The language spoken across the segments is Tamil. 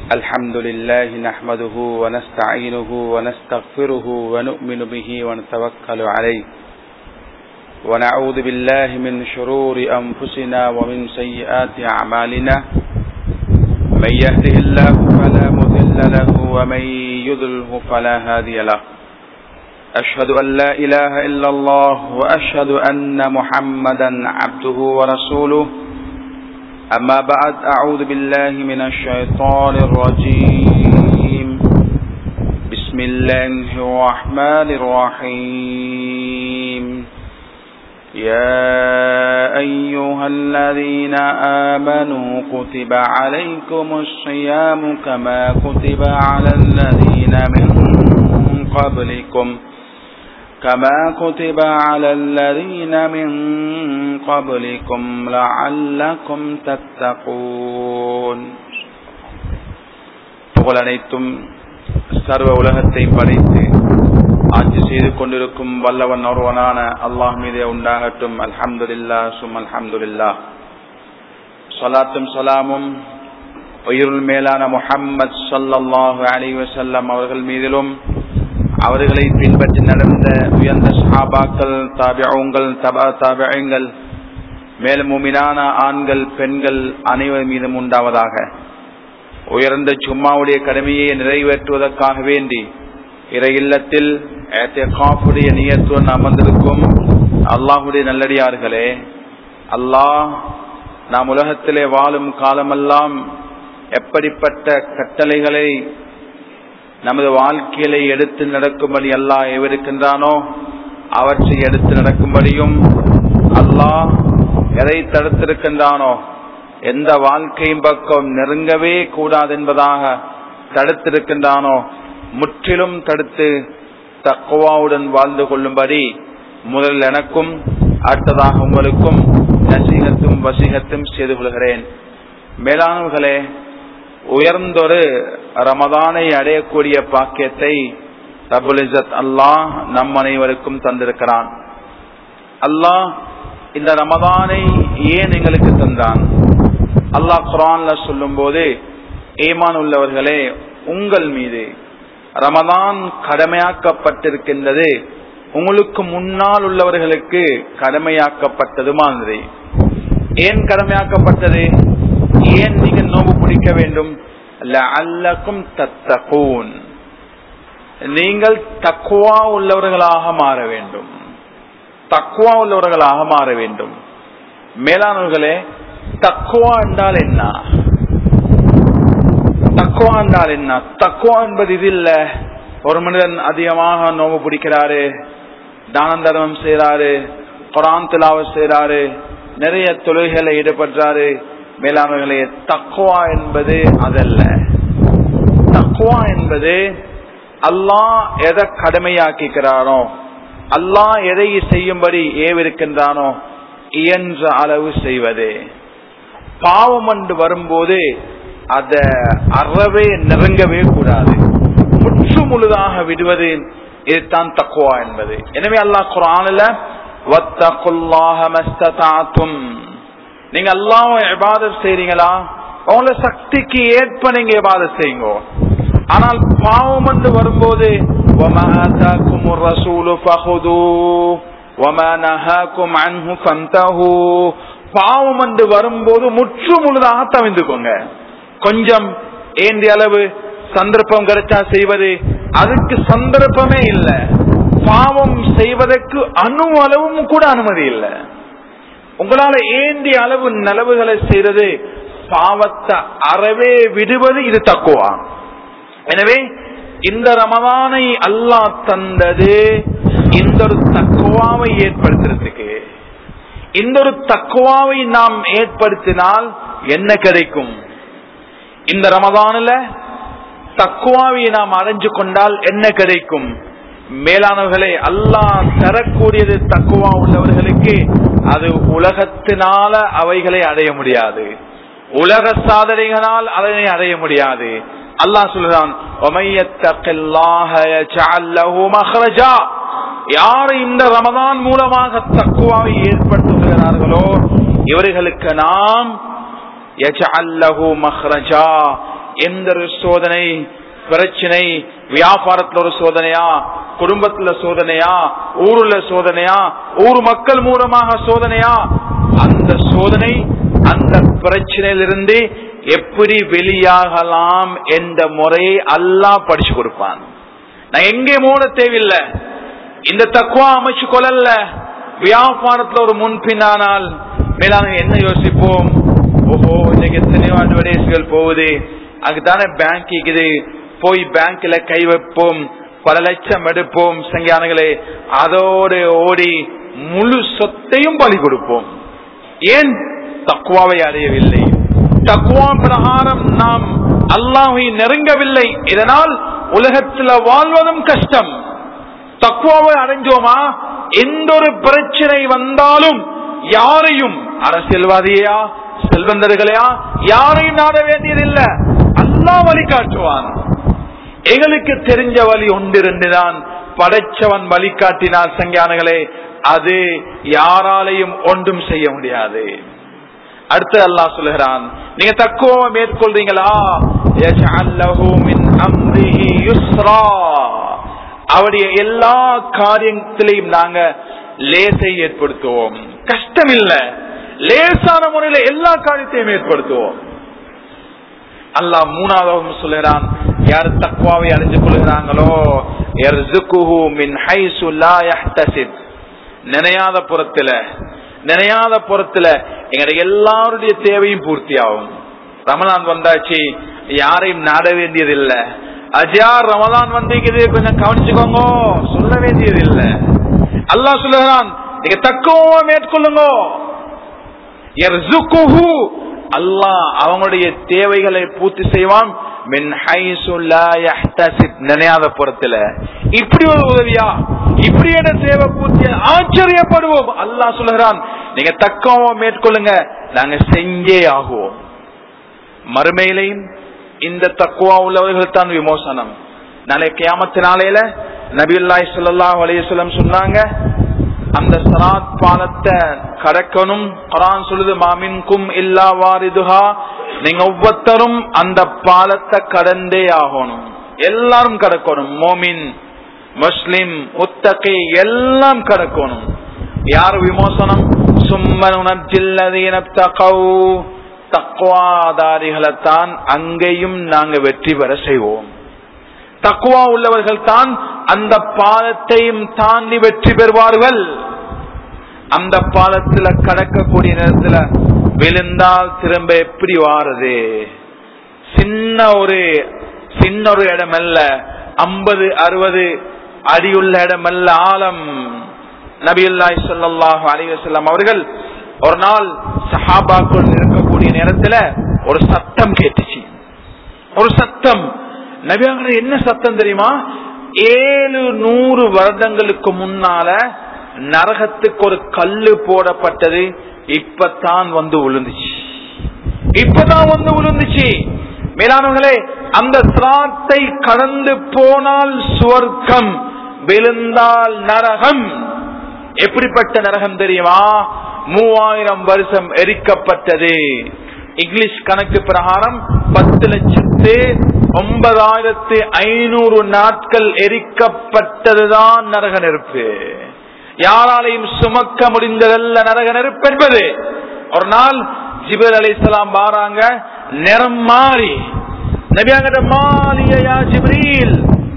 الحمد لله نحمده ونستعينه ونستغفره ونؤمن به ونتوكل عليه ونعوذ بالله من شرور أنفسنا ومن سيئات أعمالنا من يهده الله فلا مذل له ومن يضله فلا هادي له أشهد أن لا إله إلا الله وأشهد أن محمدا عبده ورسوله أما بعد أعوذ بالله من الشيطان الرجيم بسم الله الرحمن الرحيم يا أيها الذين آمنوا كتب عليكم الصيام كما كتب على الذين من قبلكم كما كتب على الذين من قبلكم لعلكم تتقون புகழ் அனைத்தும் சர்வ உலகத்தை படைத்து ஆட்சி செய்து கொண்டிருக்கும் வல்லவன் ஒருவனான அல்லாஹ் மீதே உண்டாகட்டும் அல்ஹம்துலில்லா சும் அல்ஹம்துலில்லா சலாத்தும் சலாமும் உயிருள் மேலான முஹம்மது சல்லல்லாஹு அலி வசல்லம் அவர்கள் மீதிலும் அவர்களை பின்பற்றி நடந்த உயர்ந்த சஹாபாக்கள் தாபியங்கள் தபா தாபியங்கள் மேலும் உமினான ஆண்கள் பெண்கள் அனைவர் மீதும் உண்டாவதாக உயர்ந்த சும்மாவுடைய கடமையை நிறைவேற்றுவதற்காக வேண்டி இறை இல்லத்தில் காப்புடைய நியத்துடன் அமர்ந்திருக்கும் அல்லாஹுடைய நல்லடியார்களே அல்லாஹ் நாம் உலகத்திலே வாழும் காலமெல்லாம் எப்படிப்பட்ட கட்டளைகளை நமது வாழ்க்கையில எடுத்து நடக்கும்படி அல்லாஹ் எவருக்கின்றானோ அவற்றை எடுத்து நடக்கும்படியும் அல்லாஹ் எதை தடுத்திருக்கின்றானோ எந்த வாழ்க்கையும் பக்கம் நெருங்கவே கூடாது என்பதாக தடுத்திருக்கின்றானோ முற்றிலும் தடுத்து தக்குவாவுடன் வாழ்ந்து கொள்ளும்படி முதல் எனக்கும் அடுத்ததாக உங்களுக்கும் நசீகத்தும் வசீகத்தும் செய்து கொள்கிறேன் மேலானவர்களே உயர்ந்தொரு ரமதானை அடையக்கூடிய பாக்கியத்தை ரபுல் இசத் அல்லாஹ் நம் அனைவருக்கும் தந்திருக்கிறான் அல்லாஹ் இந்த ரமதானை ஏன் எங்களுக்கு தந்தான் அல்லாஹ் குரான்ல சொல்லும் போது ஏமான் உள்ளவர்களே உங்கள் மீது ரமதான் கடமையாக்கப்பட்டிருக்கின்றது உங்களுக்கு முன்னால் உள்ளவர்களுக்கு கடமையாக்கப்பட்டது மாதிரி ஏன் கடமையாக்கப்பட்டது ஏன் நீங்க நோவு பிடிக்க வேண்டும் அல்லக்கும் தத்தகூன் நீங்கள் தக்குவா உள்ளவர்களாக மாற வேண்டும் தக்குவா உள்ளவர்களாக மாற வேண்டும் மேலானவர்களே தக்குவா என்றால் என்ன தக்குவா என்றால் என்ன தக்குவா என்பது இது இல்ல ஒரு மனிதன் அதிகமாக நோவு பிடிக்கிறாரு தானம் தர்மம் செய்யறாரு குரான் திலாவ செய்யறாரு நிறைய தொழில்களை ஈடுபடுறாரு மேலாண்மைகளே தக்குவா என்பது அதல்ல தக்குவா என்பது அல்லாஹ் எதை கடமையாக்கிக்கிறானோ அல்லாஹ் எதை செய்யும்படி ஏவிருக்கின்றானோ இயன்ற அளவு செய்வது பாவம் என்று வரும்போது அத அறவே நெருங்கவே கூடாது முற்று முழுதாக விடுவது இதுதான் தக்குவா என்பது எனவே அல்லாஹ் குரானில் நீங்க எல்லாம் இபாதத் செய்றீங்களா உங்களோட சக்திக்கு ஏற்ப நீங்க இபாதத் செய்யுங்க ஆனால் பாவம் என்று வரும்போது பாவம் என்று வரும்போது முற்று முழுதாக தவிந்துக்கோங்க கொஞ்சம் ஏந்திய அளவு சந்தர்ப்பம் கிடைச்சா செய்வது அதுக்கு சந்தர்ப்பமே இல்லை பாவம் செய்வதற்கு அணு அளவும் கூட அனுமதி இல்லை உங்களால ஏந்திய அளவு நலவுகளை செய்யறது பாவத்தை அறவே விடுவது இது தக்குவா எனவே இந்த ரமதானை அல்லாஹ் தந்தது இந்த ஒரு தக்குவாவை ஏற்படுத்துறதுக்கு இந்த ஒரு தக்குவாவை நாம் ஏற்படுத்தினால் என்ன கிடைக்கும் இந்த ரமதானில் தக்குவாவை நாம் அடைஞ்சு கொண்டால் என்ன கிடைக்கும் மேலானவர்களே அல்லாஹ் தரக்கூடியது தக்குவா உள்ளவர்களுக்கு அது உலகத்தினால அவைகளை அடைய முடியாது உலக சாதனைகளால் அதனை அடைய முடியாது அல்லாஹ் சொல்றான் யார் இந்த ரமதான் மூலமாக தக்குவாவை ஏற்படுத்துகிறார்களோ இவர்களுக்கு நாம் யஜஅல்லஹு மஹ்ரஜா எந்த ஒரு சோதனை பிரச்சனை வியாபாரத்துல ஒரு சோதனையா குடும்பத்துல சோதனையா ஊருல சோதனையா ஊர் மக்கள் மூலமாக சோதனையா அந்த சோதனை அந்த பிரச்சனையிலிருந்து எப்படி வெளியாகலாம் என்ற முறையை அல்லாஹ் படிச்சு கொடுப்பான் நான் எங்கே மோட தேவையில்லை இந்த தக்குவா அமைச்சு கொள்ளல வியாபாரத்துல ஒரு முன்பின்னானால் மேலான என்ன யோசிப்போம் ஓஹோ இன்னைக்கு எத்தனையோ அட்வர்டைஸ்கள் போகுது அங்குதானே பேங்க் இருக்குது போய் பேங்க்ல கை வைப்போம் பல லட்சம் எடுப்போம் சங்கியானங்களே அதோடு ஓடி முழு சொத்தையும் பலி கொடுப்போம் ஏன் தக்குவாவை அடையவில்லை தக்குவா பிரகாரம் நாம் அல்லாஹை நெருங்கவில்லை இதனால் உலகத்தில் வாழ்வதும் கஷ்டம் தக்குவாவை அடைஞ்சோமா எந்த ஒரு பிரச்சனை வந்தாலும் யாரையும் அரசியல்வாதியா செல்வந்தர்களையா யாரையும் நாட வேண்டியதில்லை அல்லாஹ் வழி காட்டுவான் எங்களுக்கு தெரிஞ்ச வழி ஒன்றிருந்துதான் படைச்சவன் வழிகாட்டினார் சங்கியானங்களே அது யாராலையும் ஒன்றும் செய்ய முடியாது அடுத்து அல்லாஹ் சொல்லுகிறான் நீங்க தக்குவ மேற்கொள்றீங்களா அவருடைய எல்லா காரியத்திலையும் நாங்க லேசை ஏற்படுத்துவோம் கஷ்டம் இல்ல லேசான முறையில எல்லா காரியத்தையும் ஏற்படுத்துவோம் அல்லாஹ் மூணாவது சொல்லுகிறான் யார் தக்குவாவை அடைஞ்சு கொள்கிறாங்களோ நினையாத புறத்துல நினையாத புறத்துல எங்களுடைய எல்லாருடைய தேவையும் பூர்த்தி ஆகும் ரமலான் வந்தாச்சு யாரையும் நாட வேண்டியதில்லை அஜார் ரமலான் வந்திருக்குது கொஞ்சம் கவனிச்சுக்கோங்க சொல்ல வேண்டியதில்லை அல்லாஹ் சொல்லுகிறான் நீங்க தக்குவ மேற்கொள்ளுங்க அல்லாஹ் அவங்களுடைய தேவைகளை பூர்த்தி செய்வான் நினையாத புறத்துல இப்படி ஒரு உதவியா இப்படி என்ன சேவை பூர்த்தி ஆச்சரியப்படுவோம் அல்லாஹ் சொல்லுகிறான் நீங்க தக்கவோ மேற்கொள்ளுங்க நாங்க செஞ்சே ஆகுவோம் மறுமையிலையும் இந்த தக்குவா உள்ளவர்கள் தான் விமோசனம் நாளை கியாமத்து நாளையில நபியுல்லாய் சொல்லலாம் அலையம் சொன்னாங்க அந்த சராத் பாலத்தை கடக்கணும் குரான் சொல்லுது மாமின்கும் இல்லா வாரிதுஹா நீங்க ஒவ்வொருத்தரும் அந்த பாலத்தை கடந்தே ஆகணும் எல்லாரும் கடக்கணும் மோமின் முஸ்லிம் முத்தகை எல்லாம் கடக்கணும் யார் விமோசனம் தக்குவாதாரிகளைத்தான் அங்கேயும் நாங்க வெற்றி பெற செய்வோம் தக்குவா உள்ளவர்கள் தான் அந்த பாலத்தையும் தாண்டி வெற்றி பெறுவார்கள் அந்த பாலத்துல கடக்கக்கூடிய நேரத்துல விழுந்தால் திரும்ப எப்படி வாருது சின்ன ஒரு சின்ன ஒரு இடம் அல்ல ஐம்பது அறுபது அடியுள்ள இடம் அல்ல ஆழம் நபியுல்லாய் சொல்லாஹு அலிவசல்லாம் அவர்கள் ஒரு நாள் சஹாபாக்குள் இருக்கக்கூடிய நேரத்துல ஒரு சத்தம் கேட்டுச்சு ஒரு சத்தம் நபியாங்கிற என்ன சத்தம் தெரியுமா ஏழு நூறு வருடங்களுக்கு முன்னால நரகத்துக்கு ஒரு கல்லு போடப்பட்டது இப்பதான் வந்து விழுந்துச்சு இப்பதான் வந்து விழுந்துச்சு மேலானவர்களே அந்த சிராத்தை கடந்து போனால் சுவர்க்கம் விழுந்தால் நரகம் எப்படிப்பட்ட நரகம் தெரியுமா மூவாயிரம் வருஷம் எரிக்கப்பட்டது இங்கிலீஷ் கணக்கு பிரகாரம் பத்து லட்சத்து ஒன்பதாயிரத்து ஐநூறு நாட்கள் எரிக்கப்பட்டதுதான் நரக நெருப்பு யாராலையும் சுமக்க முடிந்ததல்ல நரக நெருப்பு என்பது ஒரு நாள் ஜிபர் அலி இஸ்லாம் பாராங்க நிறம் மாறி நபியாங்கிட்ட மாலியா ஜிப்ரீல்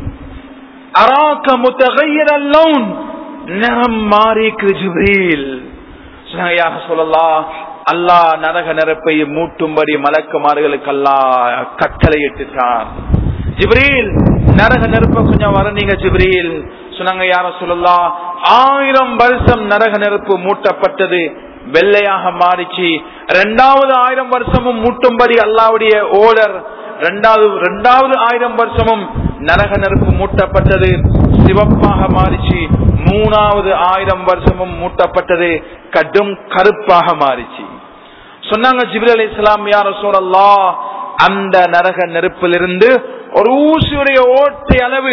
அராக்க முத்தகையர் அல்லோன் நிறம் மாறிக்கு ஜிப்ரீல் சொன்னாங்க சொல்லலாம் அல்லாஹ் நரக நெருப்பை மூட்டும்படி மலக்குமார்களுக்கு அல்லாஹ் கட்டளை இட்டுட்டான் ஜிப்ரீல் நரக நெருப்ப கொஞ்சம் வர நீங்க ஜிப்ரீல் சொன்னாங்க யார சொல்லலாம் ஆயிரம் வருஷம் நரக நெருப்பு மூட்டப்பட்டது வெள்ளையாக மாறிச்சு ரெண்டாவது ஆயிரம் வருஷமும் மூட்டும்படி அல்லாவுடைய ஓடர் ரெண்டாவது ரெண்டாவது ஆயிரம் வருஷமும் நரக நெருப்பு மூட்டப்பட்டது சிவப்பாக மாறிச்சு மூணாவது ஆயிரம் வருஷமும் மூட்டப்பட்டது கடும் கருப்பாக மாறிச்சு சொன்னாங்க ஜிபிர் அலி இஸ்லாம் யார சூழல்லா அந்த நரக நெருப்பிலிருந்து ஒரு ஊசியுடைய ஓட்டை அளவு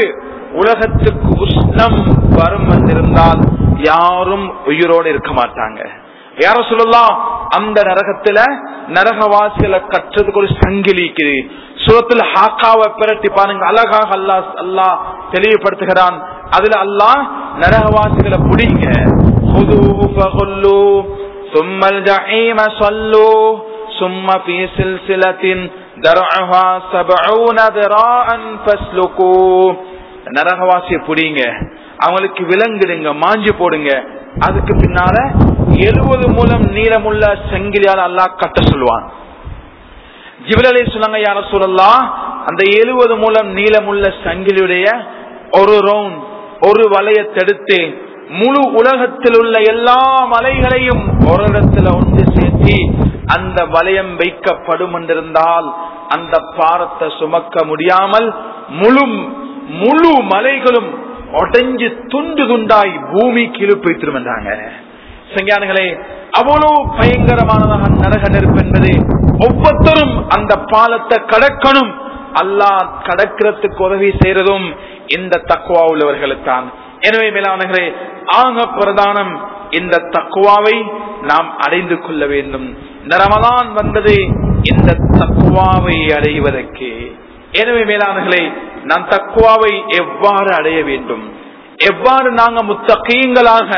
உலகத்துக்கு உஷ்ணம் வரும் வந்திருந்தால் யாரும் உயிரோடு இருக்க மாட்டாங்க யார சொல்லலாம் அந்த நரகத்துல நரகவாசிகளை கற்றதுக்கு ஒரு சங்கிலி இருக்குது சுரத்துல ஹாக்காவை பிரட்டி பாருங்க அழகாக அல்லாஹ் அல்லாஹ் தெளிவுபடுத்துகிறான் அதுல அல்லாஹ் நரகவாசிகளை புடிங்க خذوه فغلوه ثم الجحيم صلوه ثم في سلسلة درعها سبعون ذراعا فاسلكوه நரகவாசியை புடிங்க அவங்களுக்கு விலங்குடுங்க மாஞ்சு போடுங்க அதுக்கு பின்னால எழுபது மூலம் நீளமுள்ள செங்கிலியால் அல்லாஹ் கட்ட சொல்லுவான் ஜிபிரலை சொன்னாங்க யார சொல்லலாம் அந்த எழுபது மூலம் நீளமுள்ள சங்கிலியுடைய ஒரு ரவுண்ட் ஒரு வளையத்தெடுத்து முழு உலகத்தில் உள்ள எல்லா மலைகளையும் ஒரு இடத்துல ஒன்று சேர்த்து அந்த வளையம் வைக்கப்படும் என்றிருந்தால் அந்த பாரத்தை சுமக்க முடியாமல் முழு முழு மலைகளும் உடைஞ்சு துண்டு துண்டாய் பூமி கிழுப்பித்திரும் என்றாங்க சங்கியானங்களே அவ்வளவு பயங்கரமானதாக நரக நெருப்பு என்பது ஒவ்வொருத்தரும் அந்த பாலத்தை கடக்கணும் அல்லாஹ் கடக்கிறதுக்கு உதவி செய்யறதும் இந்த தக்குவா உள்ளவர்களுத்தான் எனவே மேலானங்களே ஆக பிரதானம் இந்த தக்குவாவை நாம் அடைந்து கொள்ள வேண்டும் இந்த ரமதான் வந்தது இந்த தக்குவாவை அடைவதற்கு எனவே மேலானங்களே நாம் தக்குவாவை எவ்வாறு அடைய வேண்டும் எவ்வாறு நாங்க முத்தகீங்களாக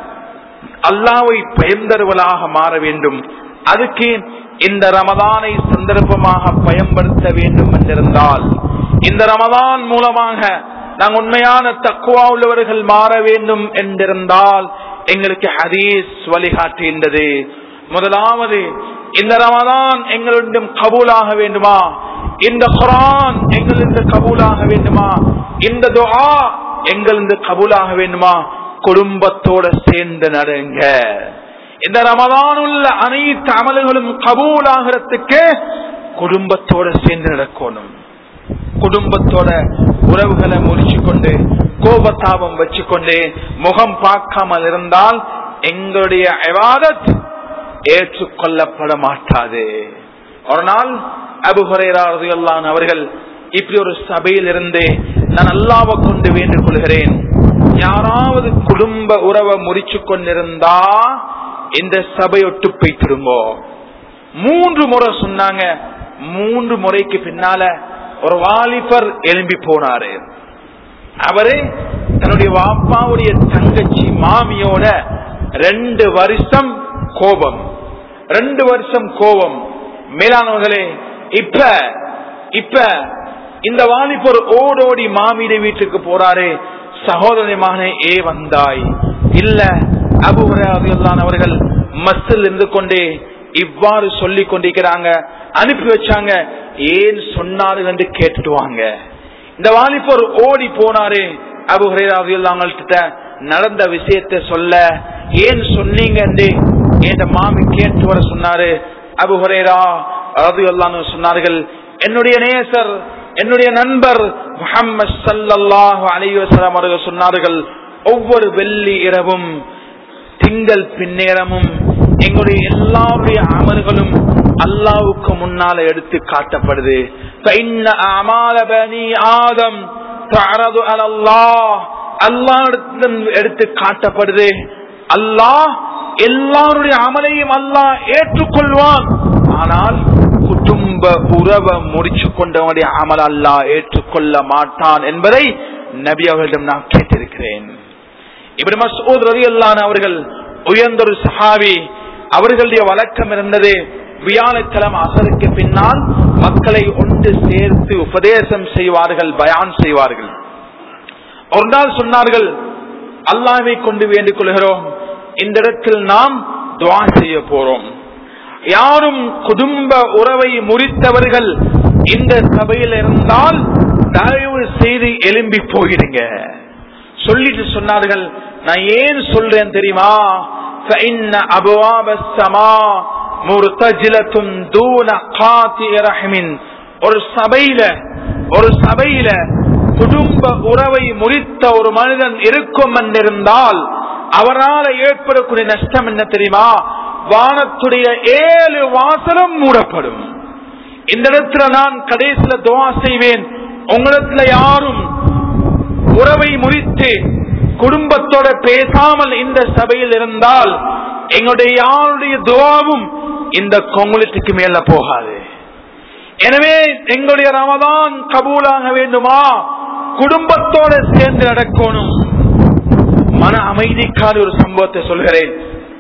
அல்லாவை பயந்தருவலாக மாற வேண்டும் அதுக்கு இந்த ரமதானை சந்தர்ப்பமாக பயன்படுத்த வேண்டும் என்றிருந்தால் இந்த ரமதான் மூலமாக நாங்கள் உண்மையான தக்குவா உள்ளவர்கள் மாற வேண்டும் என்றிருந்தால் எங்களுக்கு ஹதீஸ் வழிகாட்டுகின்றது முதலாவது இந்த ரமதான் எங்களிடம் கபூலாக வேண்டுமா இந்த குரான் எங்களிருந்து கபூலாக வேண்டுமா இந்த துஆ எங்களிருந்து கபூலாக வேண்டுமா குடும்பத்தோட சேர்ந்து நடுங்க இந்த ரமதான் உள்ள அனைத்து அமல்களும் கபூலாகிறதுக்கு குடும்பத்தோட சேர்ந்து நடக்கணும் குடும்பத்தோட உறவுகளை முறிச்சு கொண்டு கோபத்தாபம் வச்சுக்கொண்டு முகம் பார்க்காமல் இருந்தால் எங்களுடைய இவாதத் ஏற்றுக்கொள்ளப்பட மாட்டாது ஒரு நாள் அபுஹரையான் அவர்கள் இப்படி ஒரு சபையில் இருந்து நான் அல்லாவை கொண்டு வேண்டிக் கொள்கிறேன் யாராவது குடும்ப உறவை முறிச்சு கொண்டிருந்தா இந்த சபையொட்டு போய்த்திருங்கோ மூன்று முறை சொன்னாங்க மூன்று முறைக்கு பின்னால ஒரு வாலிபர் எழும்பி போனாரு அவரு தன்னுடைய வாப்பாவுடைய தங்கச்சி மாமியோட ரெண்டு வருஷம் கோபம் ரெண்டு வருஷம் கோபம் மேலானவர்களே இப்ப இப்ப இந்த வாலிபர் ஓடோடி மாமியிட வீட்டுக்கு போறாரு சகோதரி மகனே ஏ வந்தாய் இல்ல அபுஹரான் அவர்கள் மஸ்தில் இருந்து கொண்டே இவ்வாறு சொல்லி கொண்டிருக்கிறாங்க அனுப்பி வச்சாங்க ஏன் சொன்னார்கள் என்று கேட்டுட்டு வாங்க இந்த வாலிபர் ஓடி போனாரு அபுஹரேராவியல்லாங்கள்கிட்ட நடந்த விஷயத்தை சொல்ல ஏன் சொன்னீங்க என்று என் மாமி கேட்டு வர சொன்னாரு அபுஹரேரா ரவியல்லான்னு சொன்னார்கள் என்னுடைய நேசர் என்னுடைய நண்பர் முகம்மது சல்லல்லாஹு அலைவசலம் அவர்கள் சொன்னார்கள் ஒவ்வொரு வெள்ளி இரவும் திங்கள் பின்னேரமும் எங்களுடைய எல்லாருடைய அமல்களும் அல்லாவுக்கு முன்னால எடுத்து காட்டப்படுது ஆதம் அல்லாஹ் எடுத்து காட்டப்படுது அல்லாஹ் எல்லாருடைய அமலையும் அல்லாஹ் ஏற்றுக்கொள்வான் ஆனால் குடும்ப உறவை முடிச்சு கொண்டவனுடைய அமல் அல்லாஹ் ஏற்றுக்கொள்ள மாட்டான் என்பதை நபி அவர்களிடம் நான் கேட்டிருக்கிறேன் இப்படி மசூத் ரவி அல்லான் அவர்கள் உயர்ந்த ஒரு சஹாவி அவர்களுடைய வழக்கம் இருந்தது வியாழக்கிழமை அசருக்கு பின்னால் மக்களை ஒன்று சேர்த்து உபதேசம் செய்வார்கள் பயான் செய்வார்கள் ஒரு நாள் சொன்னார்கள் அல்லாவை கொண்டு வேண்டிக் கொள்கிறோம் இந்த இடத்தில் நாம் துவா செய்ய போறோம் யாரும் குடும்ப உறவை முறித்தவர்கள் இந்த சபையில் இருந்தால் தயவு செய்து எலும்பி போயிடுங்க சொல்லிட்டு சொன்னார்கள் நான் ஏன் சொல்றேன் தெரியுமா فإن أبواب السماء مرتجلة دون قاطع رحم ஒரு சபையில ஒரு சபையில குடும்ப உறவை முறித்த ஒரு மனிதன் இருக்கும் என்றிருந்தால் அவரால் ஏற்படக்கூடிய நஷ்டம் என்ன தெரியுமா வானத்துடைய ஏழு வாசலும் மூடப்படும் இந்த இடத்துல நான் கடைசியில துவா செய்வேன் உங்களிடத்துல யாரும் உறவை முறித்து குடும்பத்தோட பேசாமல் இந்த சபையில் இருந்தால் எங்களுடைய யாருடைய துவாவும் இந்த கொங்குலத்துக்கு மேல போகாது எனவே எங்களுடைய ரமதான் கபூலாக வேண்டுமா குடும்பத்தோட சேர்ந்து நடக்கணும் மன அமைதிக்கான ஒரு சம்பவத்தை சொல்கிறேன்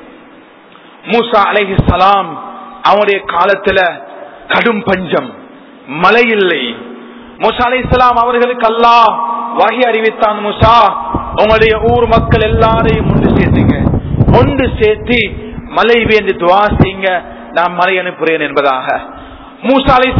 மூசா அலைஹி சலாம் அவனுடைய காலத்துல கடும் பஞ்சம் மழை இல்லை மூசா அலை அவர்களுக்கு அல்லாஹ் வகை அறிவித்தான் மூசா உங்களுடைய ஊர் மக்கள் எல்லாரையும் ஒன்று சேர்த்துங்க ஒன்று சேர்த்து மழை வேண்டி துவா செய்யுங்க நான் மழை அனுப்புறேன் என்பதாக மூசா அலை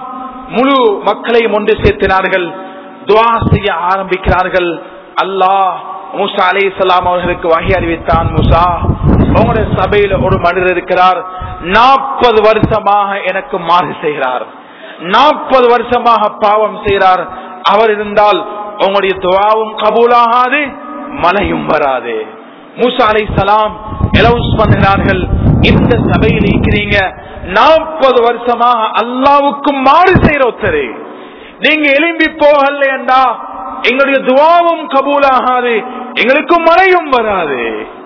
முழு மக்களையும் ஒன்று சேர்த்தினார்கள் துவா செய்ய ஆரம்பிக்கிறார்கள் அல்லாஹ் மூசா அலை அவர்களுக்கு வகை அறிவித்தான் மூசா உங்களுடைய சபையில ஒரு மனிதர் இருக்கிறார் நாற்பது வருஷமாக எனக்கு மாறு செய்கிறார் நாற்பது வருஷமாக பாவம் செய்கிறார் அவர் இருந்தால் உங்களுடைய துவாவும் கபூலாகாது மழையும் வராது மூசா அலை சலாம் அலௌன்ஸ் பண்ணுகிறார்கள் இந்த சபையில் இருக்கிறீங்க நாற்பது வருஷமாக அல்லாவுக்கும் மாறு செய்யற ஒருத்தரு நீங்க எலும்பி போகலையண்டா எங்களுடைய துவாவும் கபூலாகாது எங்களுக்கும் மழையும் வராது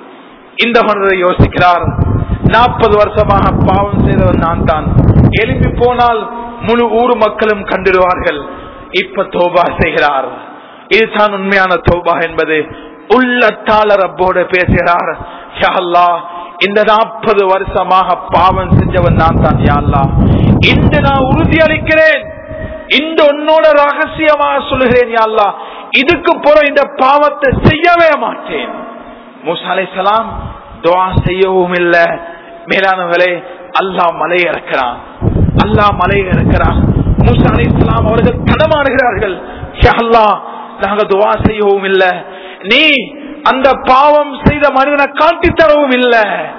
இந்த மனிதரை யோசிக்கிறார் நாற்பது வருஷமாக பாவம் செய்தவன் நான் தான் எழுப்பி போனால் முழு ஊர் மக்களும் கண்டிடுவார்கள் இப்ப தோபா செய்கிறார் இதுதான் உண்மையான தோபா என்பது உள்ளத்தால ரப்போட பேசுகிறார் யா அல்லாஹ், இந்த நாற்பது வருஷமாக பாவம் செஞ்சவன் நான் தான் யா அல்லாஹ். இன்று நான் உறுதி அளிக்கிறேன் இந்த உன்னோட ரகசியமாக சொல்லுகிறேன் யா அல்லாஹ். இதுக்கு புற இந்த பாவத்தை செய்யவே மாட்டேன் மூசா அலைஹிஸ்ஸலாம் துவா செய்யவும் இல்ல மேலானவர்களே அல்லாஹ் மலை இறக்கிறான் அல்லாஹ் மலை இறக்கிறான் மூசா அலைஹிஸ்ஸலாம் அவர்கள் தடமாறுகிறார்கள் யா அல்லாஹ் நாங்க துவா செய்யவும் இல்ல நீ அந்த பாவம் செய்த மனிதனை காட்டி தரவும் இல்ல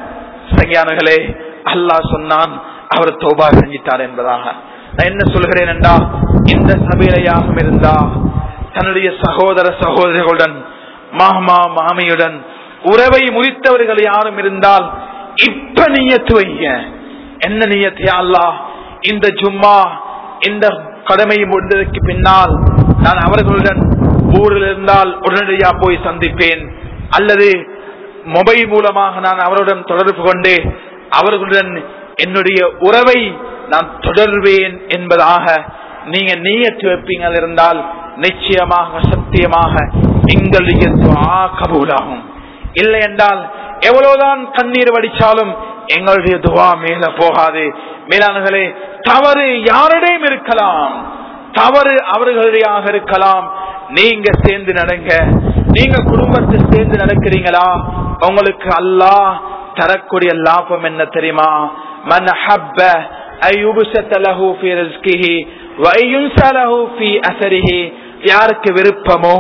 சரியானகளே அல்லாஹ் சொன்னான் அவர் தௌபா செஞ்சிட்டார் என்பதாக நான் என்ன சொல்கிறேன் என்றா இந்த சபையில யாரும் இருந்தா தன்னுடைய சகோதர சகோதரிகளுடன் மாமா மாமியுடன் உறவை முறித்தவர்கள் யாரும் இருந்தால் இப்ப நீயத்து வைங்க என்ன நீயத்து அல்லாஹ் இந்த ஜும்மா இந்த கடமை முடிந்ததற்கு பின்னால் நான் அவர்களுடன் ஊரில் இருந்தால் உடனடியா போய் சந்திப்பேன் அல்லது மொபைல் மூலமாக நான் அவருடன் தொடர்பு கொண்டு அவர்களுடன் என்னுடைய உறவை நான் தொடர்வேன் என்பதாக நீங்க நீயத்து வைப்பீங்கள் இருந்தால் நிச்சயமாக சத்தியமாக எங்களுடைய துஆ கபூலாகும் இல்லை என்றால் எவ்வளவுதான் கண்ணீர் வடிச்சாலும் எங்களுடைய துவா மேல போகாது மேலானர்களே தவறு யாரிடையும் இருக்கலாம் தவறு அவர்களுடையாக இருக்கலாம் நீங்க சேர்ந்து நடங்க நீங்க குடும்பத்தை சேர்ந்து நடக்கிறீங்களா உங்களுக்கு அல்லாஹ் தரக்கூடிய லாபம் என்ன தெரியுமா மன் ஹப்ப ஐயுபுசத்த லஹு ஃபீ ரிஸ்கிஹி வ ஐயுன்ஸ லஹு ஃபீ அஸரிஹி யாருக்கு விருப்பமோ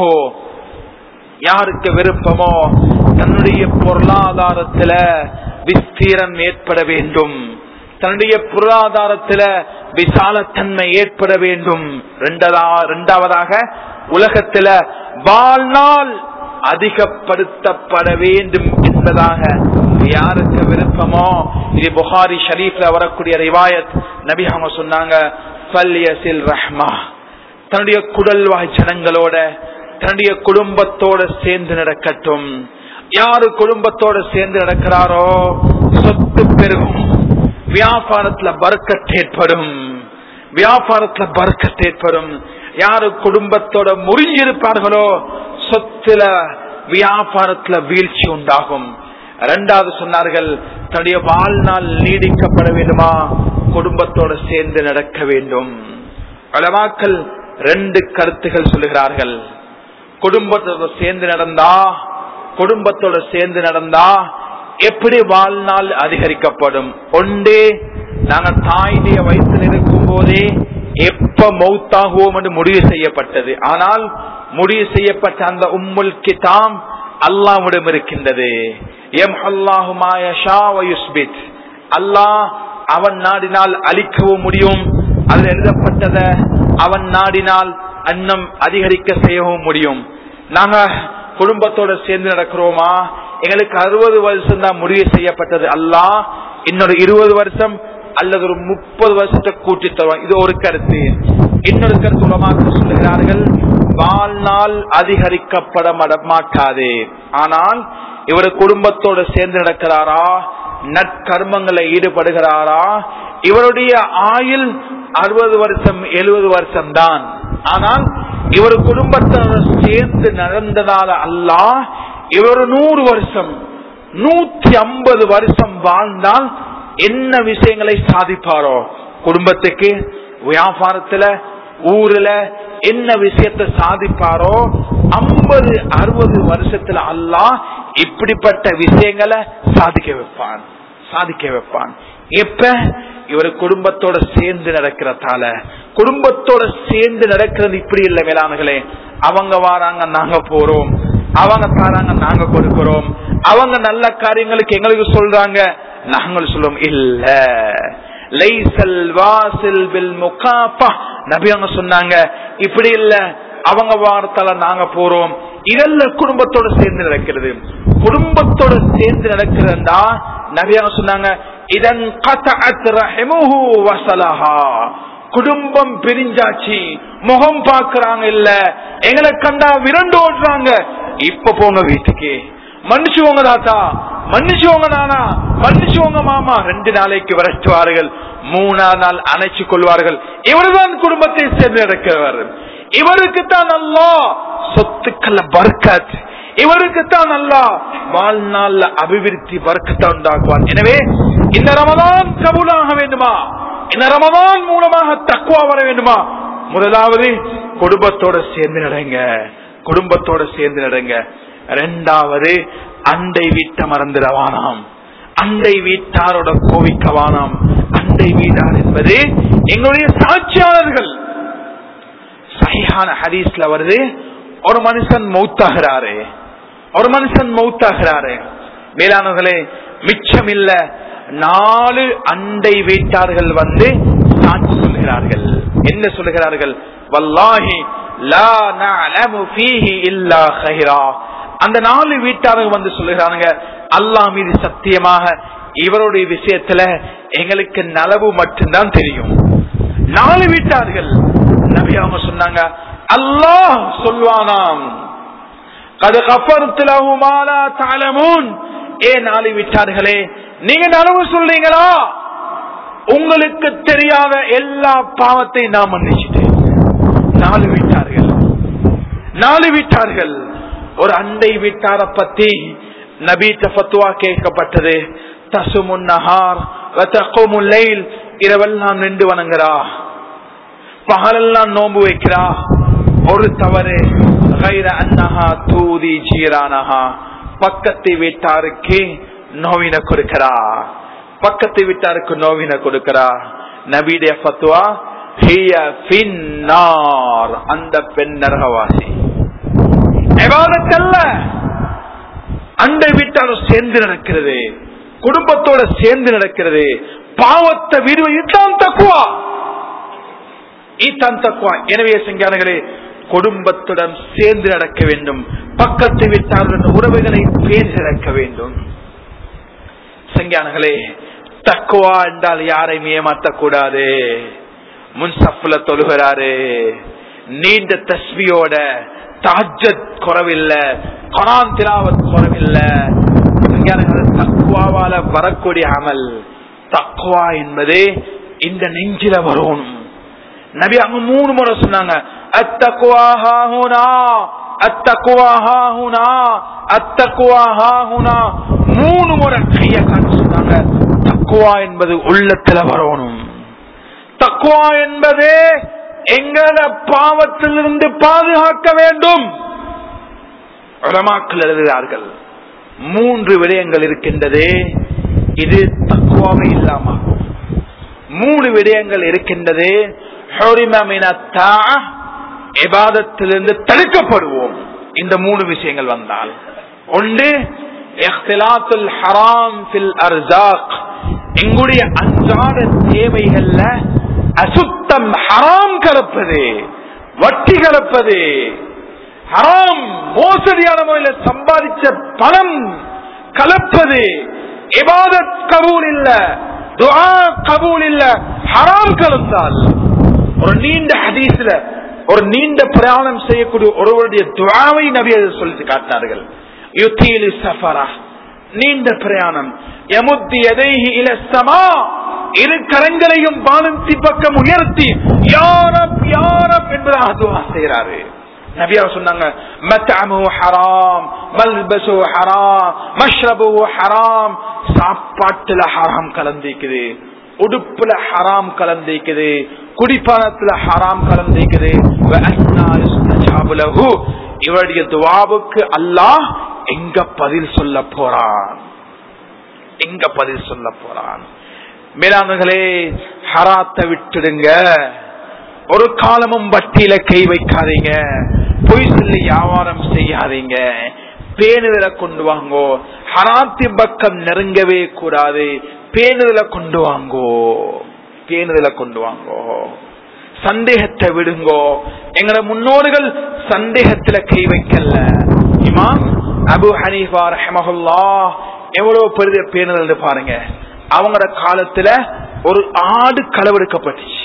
யாருக்கு விருப்பமோ தன்னுடைய பொருளாதாரத்துல விஸ்தீரம் ஏற்பட வேண்டும் தன்னுடைய பொருளாதாரத்துல விசாலத்தன்மை ஏற்பட வேண்டும் ரெண்டதா- இரண்டாவதாக உலகத்துல வாழ்நாள் அதிகப்படுத்தப்பட வேண்டும் என்பதாக யாருக்கு விருப்பமோ இது புகாரி ஷரீஃப்ல வரக்கூடிய ரிவாயத் நபி அவங்க சொன்னாங்க "ஃபல்யசில் ரஹ்மா தன்னுடைய குடல்வாய் ஜனங்களோட தன்னுடைய குடும்பத்தோட சேர்ந்து நடக்கட்டும் யாரு குடும்பத்தோட சேர்ந்து நடக்கிறாரோ சொத்து பெருகும் வியாபாரத்துல பர்க்கத் ஏற்படும் வியாபாரத்துல பர்க்கத் ஏற்படும் யாரு குடும்பத்தோட முறிஞ்சிருப்பார்களோ சொத்துல வியாபாரத்துல வீழ்ச்சி உண்டாகும் இரண்டாவது சொன்னார்கள் தன்னுடைய வாழ்நாள் நீடிக்கப்பட வேண்டுமா குடும்பத்தோட சேர்ந்து நடக்க வேண்டும் பலமாக்கள் ரெண்டு கருத்துகள் சொல்லுகிறார்கள் குடும்பத்தோட சேர்ந்து நடந்தா குடும்பத்தோட சேர்ந்து நடந்தா எப்படி வாழ்நாள் அதிகரிக்கப்படும் ஒன்றே நாங்க தாயினுடைய வயிற்றில் இருக்கும் போதே எப்ப மௌத்தாகுவோம் என்று முடிவு செய்யப்பட்டது ஆனால் முடிவு செய்யப்பட்ட அந்த உம்முல் கிதாம் அல்லாஹ்விடம் இருக்கின்றது எம் அல்லாஹு மாயஷா வயுஸ்பித் அல்லாஹ் அவன் நாடினால் அழிக்கவும் முடியும் அதில் எழுதப்பட்டத அவன் நாடினால் அன்னம் அதிகரிக்க செய்யவும் முடியும் நாங்க குடும்பத்தோட சேர்ந்து நடக்கிறோமா எங்களுக்கு அறுபது வருஷம் தான் முடிவு செய்யப்பட்டது அல்லாஹ் இன்னொரு இருபது வருஷம் அல்லது ஒரு முப்பது வருஷத்தை கூட்டி தருவான் இது ஒரு கருத்து இன்னொரு கருத்து உலமாக சொல்லுகிறார்கள் வாழ்நாள் அதிகரிக்கப்பட மட- மாட்டாது ஆனால் இவர் குடும்பத்தோட சேர்ந்து நடக்கிறாரா நற்கர்மங்களை ஈடுபடுகிறாரா இவருடைய ஆயுள் அறுபது வருஷம் எழுபது வருஷம் தான் ஆனால் இவர் குடும்பத்தோட சேர்ந்து நடந்ததால அல்லாஹ் இவர் நூறு வருஷம் நூத்தி ஐம்பது வருஷம் வாழ்ந்தால் என்ன விஷயங்களை சாதிப்பாரோ குடும்பத்துக்கு வியாபாரத்துல ஊர்ல என்ன விஷயத்தை சாதிப்பாரோ ஐம்பது அறுபது வருஷத்துல அல்லாஹ் இப்படிப்பட்ட விஷயங்களை சாதிக்க வைப்பான் சாதிக்க வைப்பான் எப்ப இவர் குடும்பத்தோட சேர்ந்து நடக்கிறதால குடும்பத்தோட சேர்ந்து நடக்கிறது இப்படி இல்லை மேலானங்களே அவங்க வாராங்க நாங்க போறோம் அவங்க தாராங்க நாங்க கொடுக்கிறோம் அவங்க நல்ல காரியங்களுக்கு எங்களுக்கு சொல்றாங்க நாங்கள் சொல்லுவோம் இல்ல லைசல் வாசில் பில் முகாப்பா நபி அவங்க சொன்னாங்க இப்படி இல்ல அவங்க வாரத்தால நாங்க போறோம் இதெல்லாம் குடும்பத்தோட சேர்ந்து நடக்கிறது குடும்பத்தோட சேர்ந்து நடக்கிறதா நபியாக சொன்னாங்க இதன் வசலஹா குடும்பம் பிரிஞ்சாச்சு முகம் பாக்குறாங்க இல்ல எங்களை கண்டா விரண்டு ஓடுறாங்க இப்ப போங்க வீட்டுக்கு மன்னிச்சுவோங்க தாத்தா மன்னிச்சுவோங்க நானா மன்னிச்சுவோங்க மாமா ரெண்டு நாளைக்கு விரட்டுவார்கள் மூணாம் நாள் அணைச்சு கொள்வார்கள் இவர்தான் குடும்பத்தை சேர்ந்து நடக்கிறவர் இவருக்கு தான் நல்லா சொத்துக்கள பர்க்கத் இவருக்கு தான் நல்லா வாழ்நாள்ல அபிவிருத்தி வர்க்கத்தை உண்டாக்குவான் எனவே இந்த ரமதான் கபூலாக வேண்டுமா இந்த ரமதான் மூலமாக தக்குவா வர வேண்டுமா முதலாவது குடும்பத்தோட சேர்ந்து நடங்க குடும்பத்தோட சேர்ந்து நடங்க ரெண்டாவது அண்டை வீட்டை மறந்துடவானாம் அண்டை வீட்டாரோட கோவிக்கவானாம் அண்டை வீட்டார் என்பது எங்களுடைய சாட்சியாளர்கள் சஹிஹான ஹதீஸ்ல வருது ஒரு மனுஷன் மௌத்தாகிறாரு ஒரு மனுஷன் மௌத்தாகிறாரு மேலானவர்களே மிச்சம் இல்ல நாலு அண்டை வீட்டார்கள் வந்து சாட்சி சொல்கிறார்கள் என்ன சொல்கிறார்கள் வல்லாஹி லா நஅலமு ஃபீஹி இல்லா கைரா அந்த நாலு வீட்டார்கள் வந்து சொல்லுகிறாங்க அல்லாஹ் மீது சத்தியமாக இவருடைய விஷயத்துல எங்களுக்கு நலவு மட்டும்தான் தெரியும் நாலு வீட்டார்கள் நபி அவங்க சொன்னாங்க அல்லாஹ் சொல்வானாம் கது கஃபர்த்து மாலா தாலமூன் ஏ நாலு விட்டார்களே நீங்க நனவு சொல்றீங்களா உங்களுக்கு தெரியாத எல்லா பாவத்தையும் நான் மன்னிச்சிட்டேன் நாலு வீட்டார்கள் நாலு வீட்டார்கள் ஒரு அண்டை வீட்டார பத்தி நபீட்ட ஃபத்துவா கேட்கப்பட்டது தசுமுன் நஹார் வத்தகுமுல் லைல் இரவெல்லாம் நின்று வணங்குறா பகலெல்லாம் நோன்பு வைக்கிறா ஒரு தவறு கைர அன்னஹா தூதி ஜீரானஹா பக்கத்து வீட்டாருக்கு நோவின கொடுக்கிறா பக்கத்து வீட்டாருக்கு நோவின கொடுக்கிறா நபீடைய ஃபத்துவா ஹிய ஃபின்னார் அந்த பெண் நரகவாசி எவாதத்தல்ல அண்டை வீட்டாரும் சேர்ந்து நடக்கிறது குடும்பத்தோட சேர்ந்து நடக்கிறது பாவத்தை விடுவது இதுதான் தக்குவா ஈத்தான் தக்குவா எனவே செஞ்சானங்களே குடும்பத்துடன் சேர்ந்து நடக்க வேண்டும் பக்கத்து வீட்டாருடன் உறவுகளை பேசி நடக்க வேண்டும் செஞ்சானங்களே தக்குவா என்றால் யாரையும் ஏமாற்றக்கூடாது முன்சப்ல தொழுகிறாரு நீண்ட தஸ்மியோட தாஜத் குறவில்லை கரான் திலாவத் குறவில்லை தக்குவாவால வரக்கூடிய அமல் தக்குவா என்பது இந்த நெஞ்சில வரணும் நபி அங்க மூணு முறை சொன்னாங்க அத்தக்குவாஹாஹுனா அத்தக்குவாஹாஹுனா அத்தக்குவாஹாஹுனா மூணு முறை கைய காட்ட சொன்னாங்க தக்குவா என்பது உள்ளத்துல வரணும் தக்குவா என்பது எங்கள பாவத்திலிருந்து பாதுகாக்க வேண்டும் உலமாக்கள் எழுதுகிறார்கள் மூன்று விடயங்கள் இருக்கின்றது இது தக்குவாவே இல்லாம மூணு விடயங்கள் இருக்கின்றது எபாதத்திலிருந்து தடுக்கப்படுவோம் இந்த மூணு விஷயங்கள் வந்தால் ஒன்று ஹராம் பில் அர்சாக் எங்களுடைய அன்றாட தேவைகள்ல அசுத்தம் ஹராம் கலப்பது வட்டி கலப்பது ஹராம் மோசடியான முறையில் சம்பாதிச்ச பணம் கலப்பது இபாதத் கபூல் இல்ல துஆ கபூல் இல்ல ஹராம் கலந்தால் ஒரு நீண்ட ஹதீஸ்ல ஒரு நீண்ட பிரயாணம் செய்யக்கூடிய ஒருவருடைய துவாவை நபி சொல்லி காட்டினார்கள் யுத்தீலு சஃபரா நீண்ட பிரயாணம் எமுத்தி எதைஹி இல சமா இரு கரங்களையும் வானத்தி பக்கம் உயர்த்தி யாரப் யாரப் என்பதாக துவா செய்கிறாரு நபியா சொன்னாங்க மத்அமு ஹராம் மல்பசு ஹராம் மஷ்ரபு ஹராம் சாப்பாட்டுல ஹராம் கலந்திக்குது உடுப்புல ஹராம் கலந்திக்குது குடிப்பானத்துல ஹராம் கலந்திக்குது இவருடைய துவாவுக்கு அல்லாஹ் எங்க பதில் சொல்ல போறான் எங்க பதில் சொல்ல போறான் மேலானர்களே ஹராத்தை விட்டுடுங்க ஒரு காலமும் வட்டியில கை வைக்காதீங்க பொய் சொல்லி வியாபாரம் செய்யாதீங்க பேணுதல கொண்டு வாங்கோ ஹராத்தி பக்கம் நெருங்கவே கூடாது பேணுதல கொண்டு வாங்கோ பேணுதல கொண்டு வாங்கோ சந்தேகத்தை விடுங்கோ எங்களோட முன்னோர்கள் சந்தேகத்துல கை வைக்கல இமாம் அபு ஹனீஃபா ரஹமஹுல்லா எவ்வளவு பெரிய பேணுதல் பாருங்க அவங்களோட காலத்துல ஒரு ஆடு களவெடுக்கப்பட்டுச்சு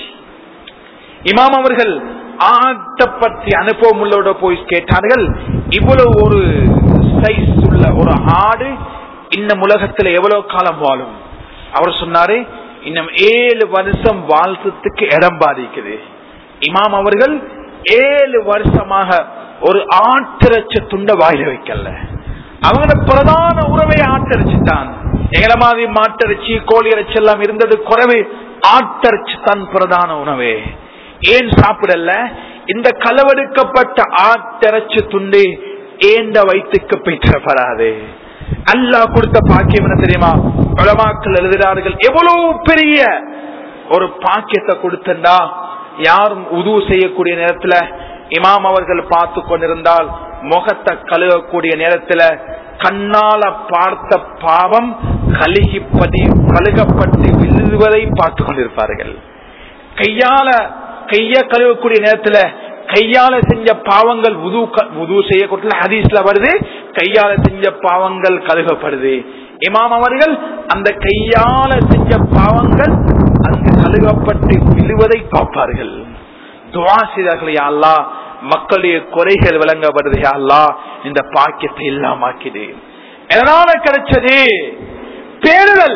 இமாம் அவர்கள் ஆட்டை பற்றி அனுபவம் உள்ளோட போய் கேட்டார்கள் இவ்வளவு ஒரு சைஸ் உள்ள ஒரு ஆடு இந்த உலகத்துல எவ்வளவு காலம் வாழும் அவர் சொன்னாரு இன்னும் ஏழு வருஷம் வாழ்றதுக்கு இடம் பாதிக்குது இமாம் அவர்கள் ஏழு வருஷமாக ஒரு ஆட்டிறச்ச துண்ட வாயில வைக்கல அவங்களோட பிரதான உறவை ஆட்டரிச்சு தான் எங்களை மாதிரி மாட்டரிச்சி கோழி இறைச்சி எல்லாம் இருந்தது குறைவு ஆட்டரிச்சு தான் பிரதான உணவே ஏன் சாப்பிடல இந்த களவெடுக்கப்பட்ட ஆட்டரைச்சு துண்டு ஏண்ட வயிற்றுக்கு போய்த்தரப்படாது அல்லாஹ் கொடுத்த பாக்கியம் என்ன தெரியுமா உலமாக்கள் எழுதுகிறார்கள் எவ்வளவு பெரிய ஒரு பாக்கியத்தை கொடுத்தண்டா யாரும் உதவு செய்யக்கூடிய நேரத்துல இமாம் அவர்கள் பார்த்து கொண்டிருந்தால் முகத்தை கழுகக்கூடிய நேரத்துல கண்ணால பார்த்த பாவம் கழுகிப்பதி கழுகப்பட்டு விழுவதை பார்த்து கொண்டிருப்பார்கள் கையால கைய கழுவக்கூடிய நேரத்துல கையால செஞ்ச பாவங்கள் உது உது செய்யக்கூடிய ஹதீஸ்ல வருது கையால செஞ்ச பாவங்கள் கழுகப்படுது இமாம் அவர்கள் அந்த கையால செஞ்ச பாவங்கள் அங்கு கழுகப்பட்டு விழுவதை பார்ப்பார்கள் துவாசிதர்கள் யாழ்லா மக்களுடைய குறைகள் விளங்கப்படுது யாழ்லா இந்த பாக்கியத்தை இல்லாமாக்கிது எதனால கிடைச்சது பேருதல்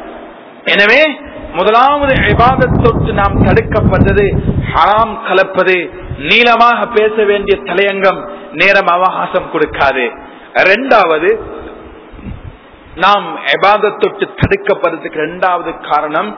எனவே முதலாவது விவாதத்தொட்டு நாம் தடுக்கப்பட்டது ஹராம் கலப்பது நீளமாக பேச வேண்டிய தலையங்கம் நேரம் அவகாசம் கொடுக்காது இரண்டாவது நாம் எபாதத்தொட்டு தடுக்கப்படுறதுக்கு இரண்டாவது காரணம்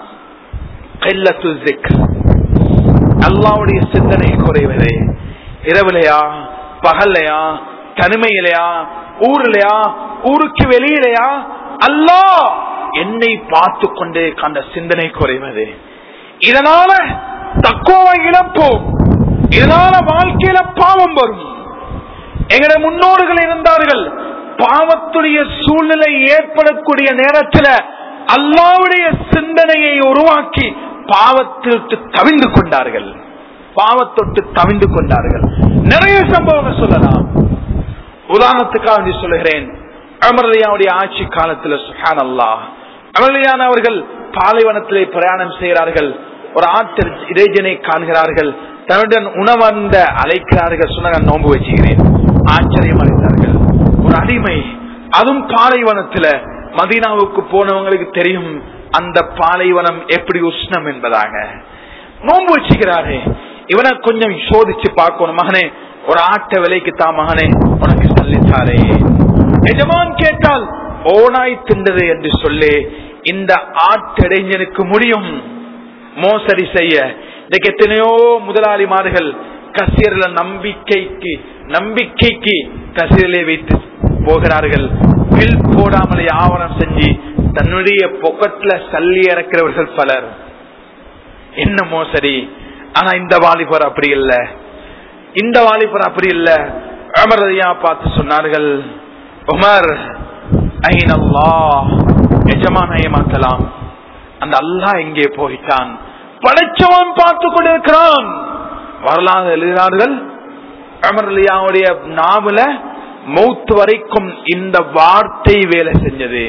அல்லாவுடைய சிந்தனை குறைவதே இரவுலையா பகல்லையா தனிமையிலையா ஊர்லயா ஊருக்கு வெளியிலையா அல்லா என்னை பார்த்து கொண்டே கண்ட சிந்தனை குறைவது இதனால தக்குவ இழப்போம் இதனால வாழ்க்கையில பாவம் வரும் எங்கட முன்னோர்கள் இருந்தார்கள் பாவத்துடைய சூழ்நிலை ஏற்படக்கூடிய நேரத்தில் அல்லாவுடைய சிந்தனையை உருவாக்கி பாவத்திற்கு தவிந்து கொண்டார்கள் பாவத்தொட்டு தவிந்து கொண்டார்கள் நிறைய சம்பவங்கள் சொல்லலாம் உதாரணத்துக்காக சொல்லுகிறேன் அமர்லியாவுடைய ஆட்சி காலத்தில் சுஹான் அல்லா அமர்லியான அவர்கள் பாலைவனத்திலே பிரயாணம் செய்கிறார்கள் ஒரு ஆட்டு இறைஜனை காண்கிறார்கள் தன்னுடன் உணவந்த அழைக்கிறார்கள் சொன்ன நான் நோன்பு வச்சுக்கிறேன் ஆச்சரியம் அடைந்தார்கள் ஒரு அடிமை அதுவும் பாலைவனத்துல மதீனாவுக்கு போனவங்களுக்கு தெரியும் அந்த பாலைவனம் எப்படி உஷ்ணம் என்பதாக நோன்பு வச்சுக்கிறாரு இவனை கொஞ்சம் சோதிச்சு பார்க்கணும் மகனே ஒரு ஆட்டை விலைக்கு தான் மகனே உனக்கு சல்லித்தாரே எஜமான் கேட்டால் ஓனாய் திண்டது என்று சொல்லி இந்த ஆட்டடைஞனுக்கு முடியும் மோசடி செய்ய இன்னைக்கு எத்தனையோ முதலாளிமார்கள் கசியர்ல நம்பிக்கைக்கு நம்பிக்கைக்கு கசியலே வைத்து போகிறார்கள் பில் போடாமலே ஆவணம் செஞ்சு தன்னுடைய பொக்கெட்ல சல்லி இறக்கிறவர்கள் பலர் என்ன மோசடி ஆனா இந்த வாலிபர் அப்படி இல்ல இந்த வாலிபர் அப்படி இல்ல அமரதையா பார்த்து சொன்னார்கள் உமர் ஐநல்லா எஜமான ஏமாத்தலாம் அந்த அல்லாஹ் எங்கே போயிட்டான் படைச்சவன் பார்த்து கொண்டிருக்கிறான் வரலாறு எழுதினார்கள் அமர்லியாவுடைய நாவல மௌத் வரைக்கும் இந்த வார்த்தை வேலை செஞ்சது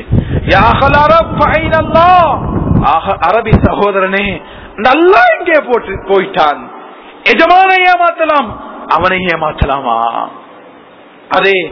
அரபி சகோதரனே நல்லா எங்கே போட்டு போயிட்டான் எஜமான ஏமாத்தலாம் அவனை ஏமாத்தலாமா அதே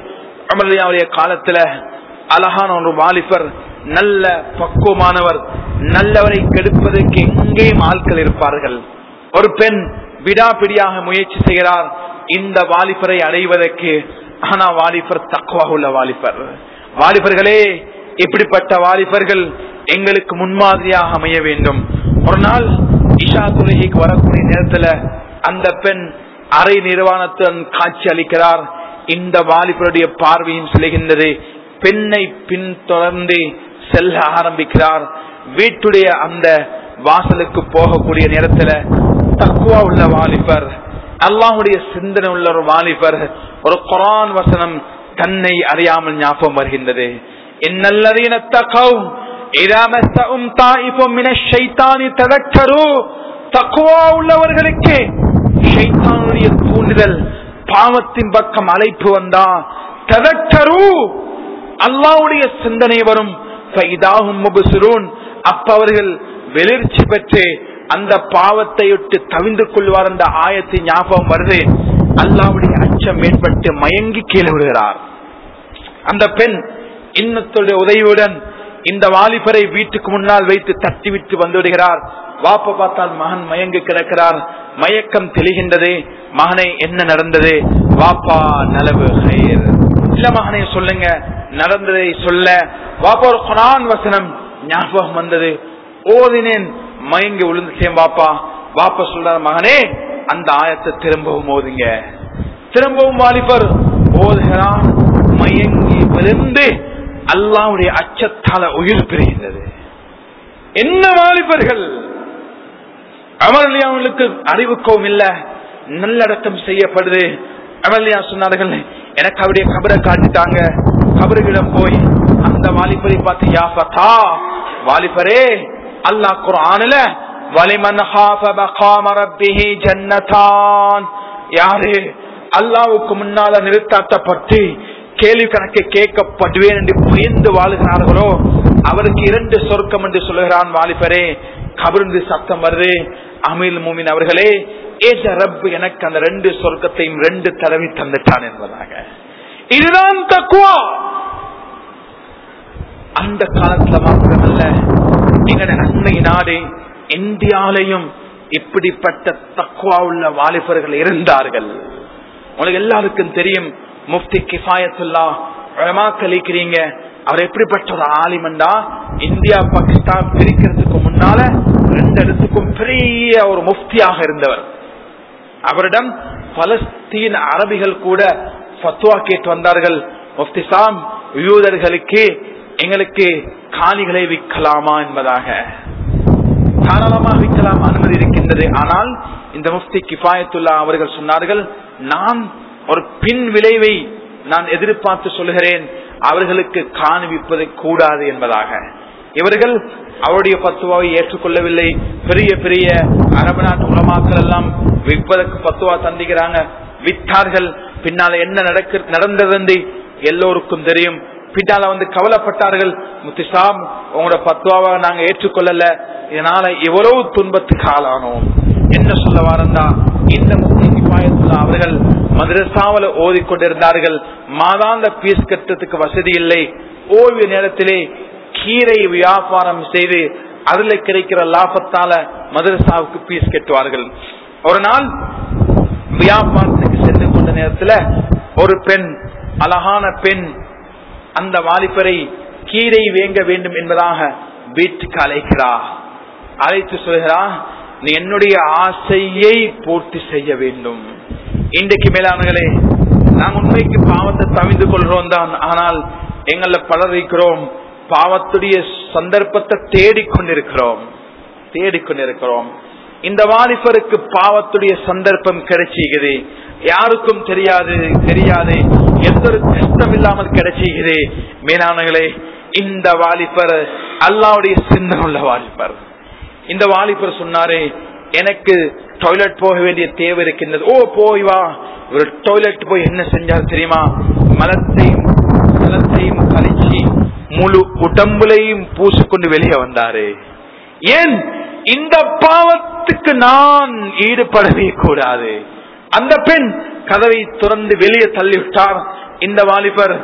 அமர்லியாவுடைய காலத்துல அழகான ஒரு வாலிபர் நல்ல பக்குவமானவர் நல்லவரை கெடுப்பதற்கு எங்கேயும் ஆட்கள் இருப்பார்கள் ஒரு பெண் விடாபிடியாக முயற்சி செய்கிறார் இந்த வாலிபரை அடைவதற்கு ஆனா வாலிபர் தக்குவா உள்ள வாலிபர் வாலிபர்களே இப்படிப்பட்ட வாலிபர்கள் எங்களுக்கு முன்மாதிரியாக அமைய வேண்டும் ஒரு நாள் இஷா தொழுகைக்கு வரக்கூடிய நேரத்துல அந்த பெண் அரை நிர்வாணத்துடன் காட்சி அளிக்கிறார் இந்த வாலிபருடைய பார்வையும் செல்கின்றது பெண்ணை பின்தொடர்ந்து செல்ல ஆரம்பிக்கிறார் வீட்டுடைய அந்த வாசலுக்கு போகக்கூடிய நேரத்துல தக்குவா உள்ள வாலிபர் அல்லாஹுடைய சிந்தனை உள்ள ஒரு வாலிபர் ஒரு குரான் வசனம் தன்னை அறியாமல் ஞாபகம் வருகின்றது என்னல்லதீன தகவ் இதா மஸ்ஸஹும் தாயிஃபும் மினஷ் ஷைத்தானி ததக்கரு தக்குவா உள்ளவர்களுக்கு ஷைத்தானுடைய தூண்டுதல் பாவத்தின் பக்கம் அழைப்பு வந்தா ததக்கரு அல்லாவுடைய சிந்தனை வரும் ஃபைதாஹும் முபசிரூன் அப்ப அவர்கள் வெளிர்ச்சி பெற்று அந்த பாவத்தை விட்டு தவிந்து கொள்வார் அந்த ஆயத்தை ஞாபகம் வருது அல்லாவுடைய அச்சம் மேற்பட்டு மயங்கி கீழே விடுகிறார் அந்த பெண் இன்னத்துடைய உதவியுடன் இந்த வாலிபரை வீட்டுக்கு முன்னால் வைத்து தட்டி விட்டு வந்து விடுகிறார் வாப்ப பார்த்தால் மகன் மயங்கி கிடக்கிறார் மயக்கம் தெளிகின்றது மகனை என்ன நடந்தது வாப்பா நலவு ஹைர் இல்ல மகனை சொல்லுங்க நடந்ததை சொல்ல வாப்பா ஒரு குரான் வசனம் ஞாபகம் வந்தது ஓதினேன் மயங்கி விழுந்துட்டேன் வாப்பா வாப்பா சொல்றார் மகனே அந்த ஆயத்தை திரும்பவும் ஓதுங்க திரும்பவும் வாலிபர் ஓதுகிறான் மயங்கி விழுந்து அல்லாவுடைய அச்சத்தால உயிர் பிரிகின்றது என்ன வாலிபர்கள் அமர்லியா அவங்களுக்கு அறிவுக்கவும் இல்ல நல்லடக்கம் செய்யப்படுது அமர்லியா சொன்னார்கள் எனக்கு அவருடைய கபரை காட்டிட்டாங்க கபருகிடம் போய் அந்த வாலிபரை பார்த்து யாஃபத்தா வாலிபரே அல்லாஹ் குர்ஆன்ல வலிமன் ஹாஃப மகாம ரப்பிஹி ஜன்னதான் யாரு அல்லாவுக்கு முன்னால நிறுத்தாட்டப்பட்டு கேள்வி கணக்கு கேட்கப்படுவேன் என்று பயந்து வாழுகிறார்களோ அவருக்கு இரண்டு சொர்க்கம் என்று சொல்லுகிறான் வாலிபரே கபிருந்து சத்தம் வருது அமில் மூமின் அவர்களே ஏஜ ரப் எனக்கு அந்த ரெண்டு சொர்க்கத்தையும் ரெண்டு தடவை தந்துட்டான் என்பதாக இதுதான் தக்குவா அந்த காலத்துல மாத்திரமல்ல எங்கட அன்னை நாடு இந்தியாலையும் இப்படிப்பட்ட தக்குவா உள்ள வாலிபர்கள் இருந்தார்கள் உங்களுக்கு எல்லாருக்கும் தெரியும் முஃப்தி கிஃபாயத்துல்லா கழிக்கிறீங்க அவர் எப்படிப்பட்ட ஒரு ஆலிமண்டா இந்தியா பாகிஸ்தான் பிரிக்கிறதுக்கு முன்னால ரெண்டு இடத்துக்கும் பெரிய ஒரு முஃப்தியாக இருந்தவர் அவரிடம் பலஸ்தீன் அரபிகள் கூட ஃபத்வா கேட்டு வந்தார்கள் முஃப்தி சாம் யூதர்களுக்கு எங்களுக்கு காணிகளை விற்கலாமா என்பதாக தாராளமாக விற்கலாம் அனுமதி இருக்கின்றது ஆனால் இந்த முஃப்தி கிஃபாயத்துல்லா அவர்கள் சொன்னார்கள் நான் ஒரு பின் விளைவை நான் எதிர்பார்த்து சொல்கிறேன் அவர்களுக்கு காணுவிப்பது கூடாது என்பதாக இவர்கள் அவருடைய பத்துவாவை ஏற்றுக்கொள்ளவில்லை பெரிய பெரிய அரபு நாட்டு உலமாக்கள் எல்லாம் விற்பதற்கு பத்துவா தந்திக்கிறாங்க விற்றார்கள் பின்னால என்ன நடக்க நடந்தது எல்லோருக்கும் தெரியும் பின்னால வந்து கவலைப்பட்டார்கள் முத்திசாம் உங்களோட பத்துவாவை நாங்க ஏற்றுக்கொள்ளல இதனால இவ்வளவு துன்பத்துக்கு ஆளானோம் என்ன சொல்ல வாரந்தா இந்த முக்கிய அவர்கள் மதரசாவில ஓதிக்கொண்டிருந்தார்கள் மாதாந்த பீஸ் கட்டத்துக்கு வசதி இல்லை ஓய்வு நேரத்திலே கீரை வியாபாரம் செய்து அதுல கிடைக்கிற லாபத்தால மதரசாவுக்கு பீஸ் கட்டுவார்கள் ஒரு நாள் வியாபாரத்துக்கு சென்று கொண்ட நேரத்துல ஒரு பெண் அழகான பெண் அந்த வாலிபரை கீரை வேங்க வேண்டும் என்பதாக வீட்டுக்கு அழைக்கிறா அழைத்து சொல்கிறா நீ என்னுடைய ஆசையை பூர்த்தி செய்ய வேண்டும் இன்றைக்கு மேலானங்களே நாம் உண்மைக்கு பாவத்தை தவிந்து கொள்றோம் தான் ஆனால் எங்கள பலர் இருக்கிறோம் பாவத்துடைய சந்தர்ப்பத்தை தேடிக்கொண்டிருக்கிறோம் தேடிக்கொண்டிருக்கிறோம் இந்த வாலிபருக்கு பாவத்துடைய சந்தர்ப்பம் கிடைச்சிக்குது யாருக்கும் தெரியாது தெரியாது எந்த ஒரு கஷ்டம் இல்லாமல் கிடைச்சிக்குது மேலானங்களே இந்த வாலிபர் அல்லாவுடைய சிந்தனை உள்ள வாலிபர் இந்த வாலிபர் சொன்னாரே எனக்கு டாய்லெட் போக வேண்டிய தேவை இருக்கின்றது ஓ போய் வா ஒரு டாய்லெட் போய் என்ன செஞ்சார் தெரியுமா மலத்தையும் மலத்தையும் கழிச்சு முழு உடம்புலையும் பூசிக்கொண்டு வெளியே வந்தாரு ஏன் இந்த பாவத்துக்கு நான் ஈடுபடவே கூடாது அந்த பெண் கதவை துறந்து வெளியே தள்ளிவிட்டார் இந்த வாலிபர்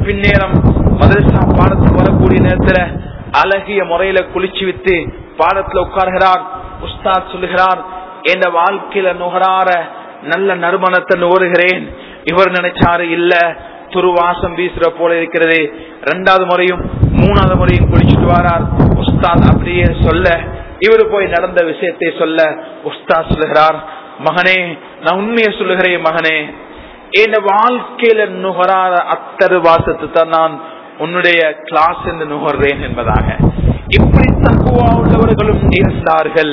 பின்னேரம் மதரசா பாடத்துக்கு வரக்கூடிய நேரத்துல அழகிய முறையில குளிச்சு விட்டு பாடத்துல உட்கார்கிறார் உஸ்தாத் சொல்லுகிறார் என் வாழ்க்கையில நுகராற நல்ல நறுமணத்தை நுகருகிறேன் இவர் நினைச்சாரு இல்ல துருவாசம் வீசுற போல இருக்கிறது ரெண்டாவது முறையும் மூணாவது முறையும் குளிச்சுட்டு வாரார் உஸ்தாத் அப்படியே சொல்ல இவரு போய் நடந்த விஷயத்தை சொல்ல உஸ்தாத் சொல்லுகிறார் மகனே நான் உண்மையை சொல்லுகிறேன் மகனே என் வாழ்க்கையில நுகராத அத்தரு வாசத்தை தான் நான் உன்னுடைய கிளாஸ் என்று நுகர்றேன் என்பதாக இப்படி தக்குவா உள்ளவர்களும் இருந்தார்கள்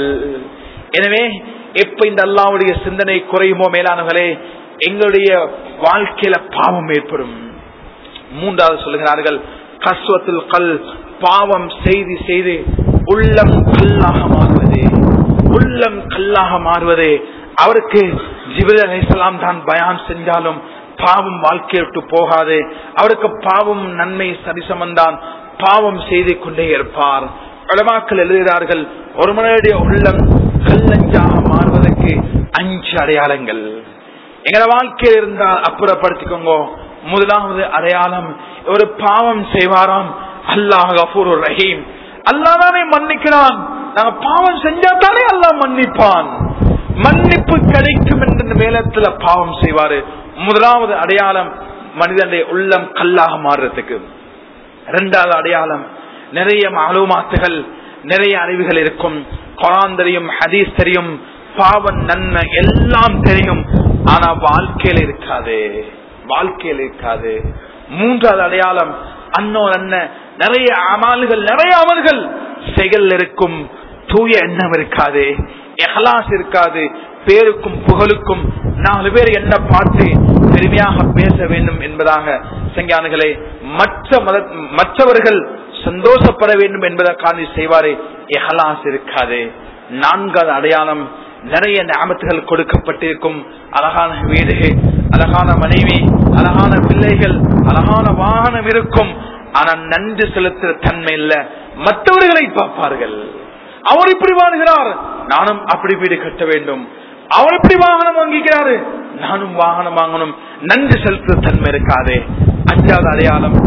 எனவே எப்ப இந்த அல்லாவுடைய சிந்தனை குறையுமோ மேலானவர்களே எங்களுடைய வாழ்க்கையில பாவம் ஏற்படும் மூன்றாவது சொல்லுகிறார்கள் கஸ்வத்தில் கல் பாவம் செய்து செய்து உள்ளம் கல்லாக மாறுவது உள்ளம் கல்லாக மாறுவது அவருக்கு ஜிபில் அலிஸ்லாம் தான் பயான் செஞ்சாலும் பாவம் வாழ்க்கையை விட்டு போகாது அவருக்கு பாவம் நன்மை சரிசமந்தான் பாவம் செய்து கொண்டே இருப்பார் வளமாக்கள் எழுதுகிறார்கள் ஒரு மனிதனுடைய உள்ளம் கல்லஞ்சாக மாறுவதற்கு அஞ்சு அடையாளங்கள் எங்களோட வாழ்க்கையில் இருந்தால் அப்புறப்படுத்திக்கோங்க முதலாவது அடையாளம் ஒரு பாவம் செய்வாராம் அல்லாஹ் கபூர் ரஹீம் அல்லாஹ் தானே மன்னிக்கிறான் நாங்க பாவம் செஞ்சா தானே அல்லாஹ் மன்னிப்பான் மன்னிப்பு கிடைக்கும் என்ற மேலத்துல பாவம் செய்வாரு முதலாவது அடையாளம் மனிதனுடைய உள்ளம் கல்லாக மாறுறதுக்கு இரண்டாவது அடையாளம் நிறைய மாலுமாத்துகள் நிறைய அறிவுகள் இருக்கும் குரான் தெரியும் ஹதீஸ் தெரியும் பாவம் நன்மை எல்லாம் தெரியும் ஆனா வாழ்க்கையில் இருக்காது வாழ்க்கையில் இருக்காது மூன்றாவது அடையாளம் அன்னோர் என்ன நிறைய அமால்கள் நிறைய அமல்கள் செயல் இருக்கும் தூய எண்ணம் இருக்காது எஹலாஸ் இருக்காது பேருக்கும் புகழுக்கும் நாலு பேர் என்ன பார்த்து பெருமையாக பேச வேண்டும் என்பதாக சங்கியானுகளே மற்ற மத மற்றவர்கள் சந்தோஷப்பட வேண்டும் என்பதற்காக செய்வாரே எஹலாஸ் இருக்காது நான்காவது அடையாளம் நிறைய ஞாபகத்துகள் கொடுக்கப்பட்டிருக்கும் அழகான வீடு அழகான மனைவி அழகான பிள்ளைகள் அழகான வாகனம் இருக்கும் ஆனா நன்றி செலுத்துற தன்மை இல்ல மற்றவர்களை பார்ப்பார்கள் அவர் இப்படி வாழ்கிறார் நானும் அப்படி வீடு கட்ட வேண்டும் அவர் இப்படி வாகனம் வாங்கிக்கிறாரு நானும் வாகனம் வாங்கணும் நன்றி செலுத்துற தன்மை இருக்காது அஞ்சாவது அடையாளம்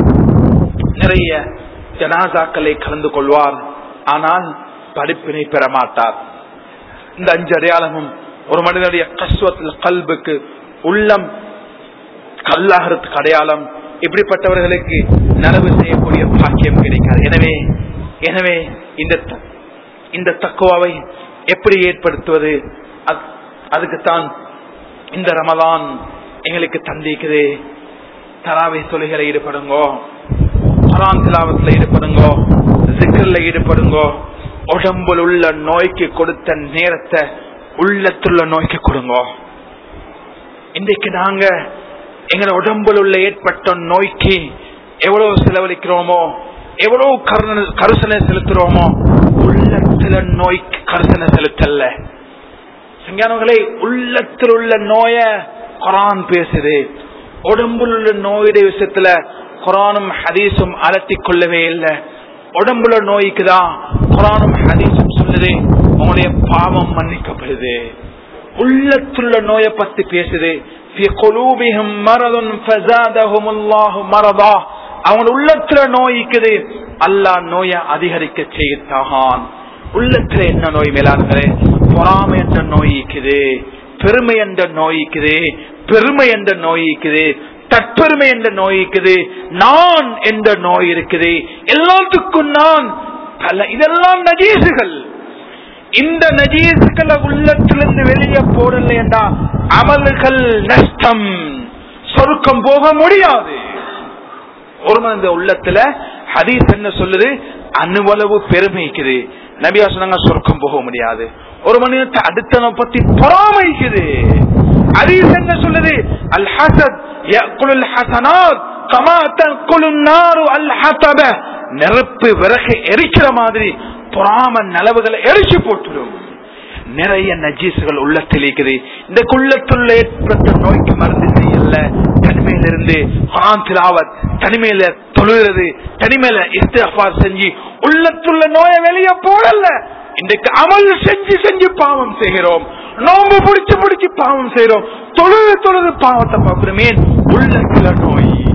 நிறைய ஜனாசாக்களை கலந்து கொள்வார் ஆனால் படிப்பினை பெற மாட்டார் இந்த அஞ்சு அடையாளமும் ஒரு மனிதனுடைய கஸ்வத்தில் கல்புக்கு உள்ளம் கல்லாகிறதுக்கு அடையாளம் இப்படிப்பட்டவர்களுக்கு நனவு செய்யக்கூடிய பாக்கியம் கிடைக்காது எனவே எனவே இந்த இந்த தக்குவாவை எப்படி ஏற்படுத்துவது அதுக்குத்தான் இந்த ரமலான் எங்களுக்கு தந்திக்குது தராவை தொழுகளை ஈடுபடுங்கோ குரான் திலாவத்தில் ஈடுபடுங்கோ சிக்கல்ல ஈடுபடுங்கோ உடம்புல உள்ள நோய்க்கு கொடுத்த நேரத்தை உள்ளத்துள்ள நோய்க்கு கொடுங்கோ இன்றைக்கு நாங்க எங்க உடம்புல உள்ள ஏற்பட்ட நோய்க்கு எவ்வளவு செலவழிக்கிறோமோ எவ்வளவு கருசனை செலுத்துறோமோ உள்ளத்துல நோய்க்கு கருசனை செலுத்தல்ல சங்கானவர்களே உள்ளத்தில் உள்ள நோய குரான் பேசுது உடம்புல உள்ள நோயுடைய விஷயத்துல குரானும் ஹதீஸும் அலட்டி கொள்ளவே இல்லை உடம்புல நோய்க்குதான் குரானும் ஹதீஸும் சொல்லுது உங்களுடைய பாவம் மன்னிக்கப்படுது உள்ளத்துள்ள நோயை பத்தி பேசுது அவங்க உள்ளத்துல நோய்க்குது அல்லாஹ் நோய அதிகரிக்க செய்தான் உள்ளத்துல என்ன நோய் மேலாண்களே பொறாமை என்ற நோய்க்குது பெருமை என்ற நோய்க்குது பெருமை என்ற நோய்க்குது தற்பெருமை என்ற நோய் இருக்குது நான் என்ற நோய் இருக்குது எல்லாத்துக்கும் நான் பல இதெல்லாம் நஜீசுகள் இந்த நஜீசுகளை உள்ளத்திலிருந்து வெளியே போடல என்றா அமல்கள் நஷ்டம் சொருக்கம் போக முடியாது ஒரு மனித உள்ளத்துல ஹதீஸ் என்ன சொல்லுது அணுவளவு பெருமைக்குது நபியா சொன்னாங்க சொர்க்கம் போக முடியாது ஒரு மனிதத்தை அடுத்தனை பத்தி பொறாமைக்குது ஹதீஸ் என்ன சொல்லுது அல் ஹசத் يأكل الحسنات كما تأكل النار الحطب நெருப்பு விறகு எரிக்கிற மாதிரி பொறாம நலவுகளை எரிச்சு போட்டுடும் நிறைய நஜீசுகள் உள்ளத்தில் இருக்குது இந்த குள்ளத்துள்ள ஏற்பட்ட நோய்க்கு மருந்து செய்யல தனிமையிலிருந்து குரான் திலாவத் தனிமையில தொழுகிறது தனிமையில இஸ்திஃபார் செஞ்சு உள்ளத்துள்ள நோயை வெளியே போடல இன்றைக்கு அமல் செஞ்சு செஞ்சு பாவம் செய்கிறோம் நோம்பு பிடிச்சு பிடிச்சு பாவம் செய்யறோம் தொழுது தொழுது பாவத்தை பார்க்கிறோமே உள்ளத்துல நோய்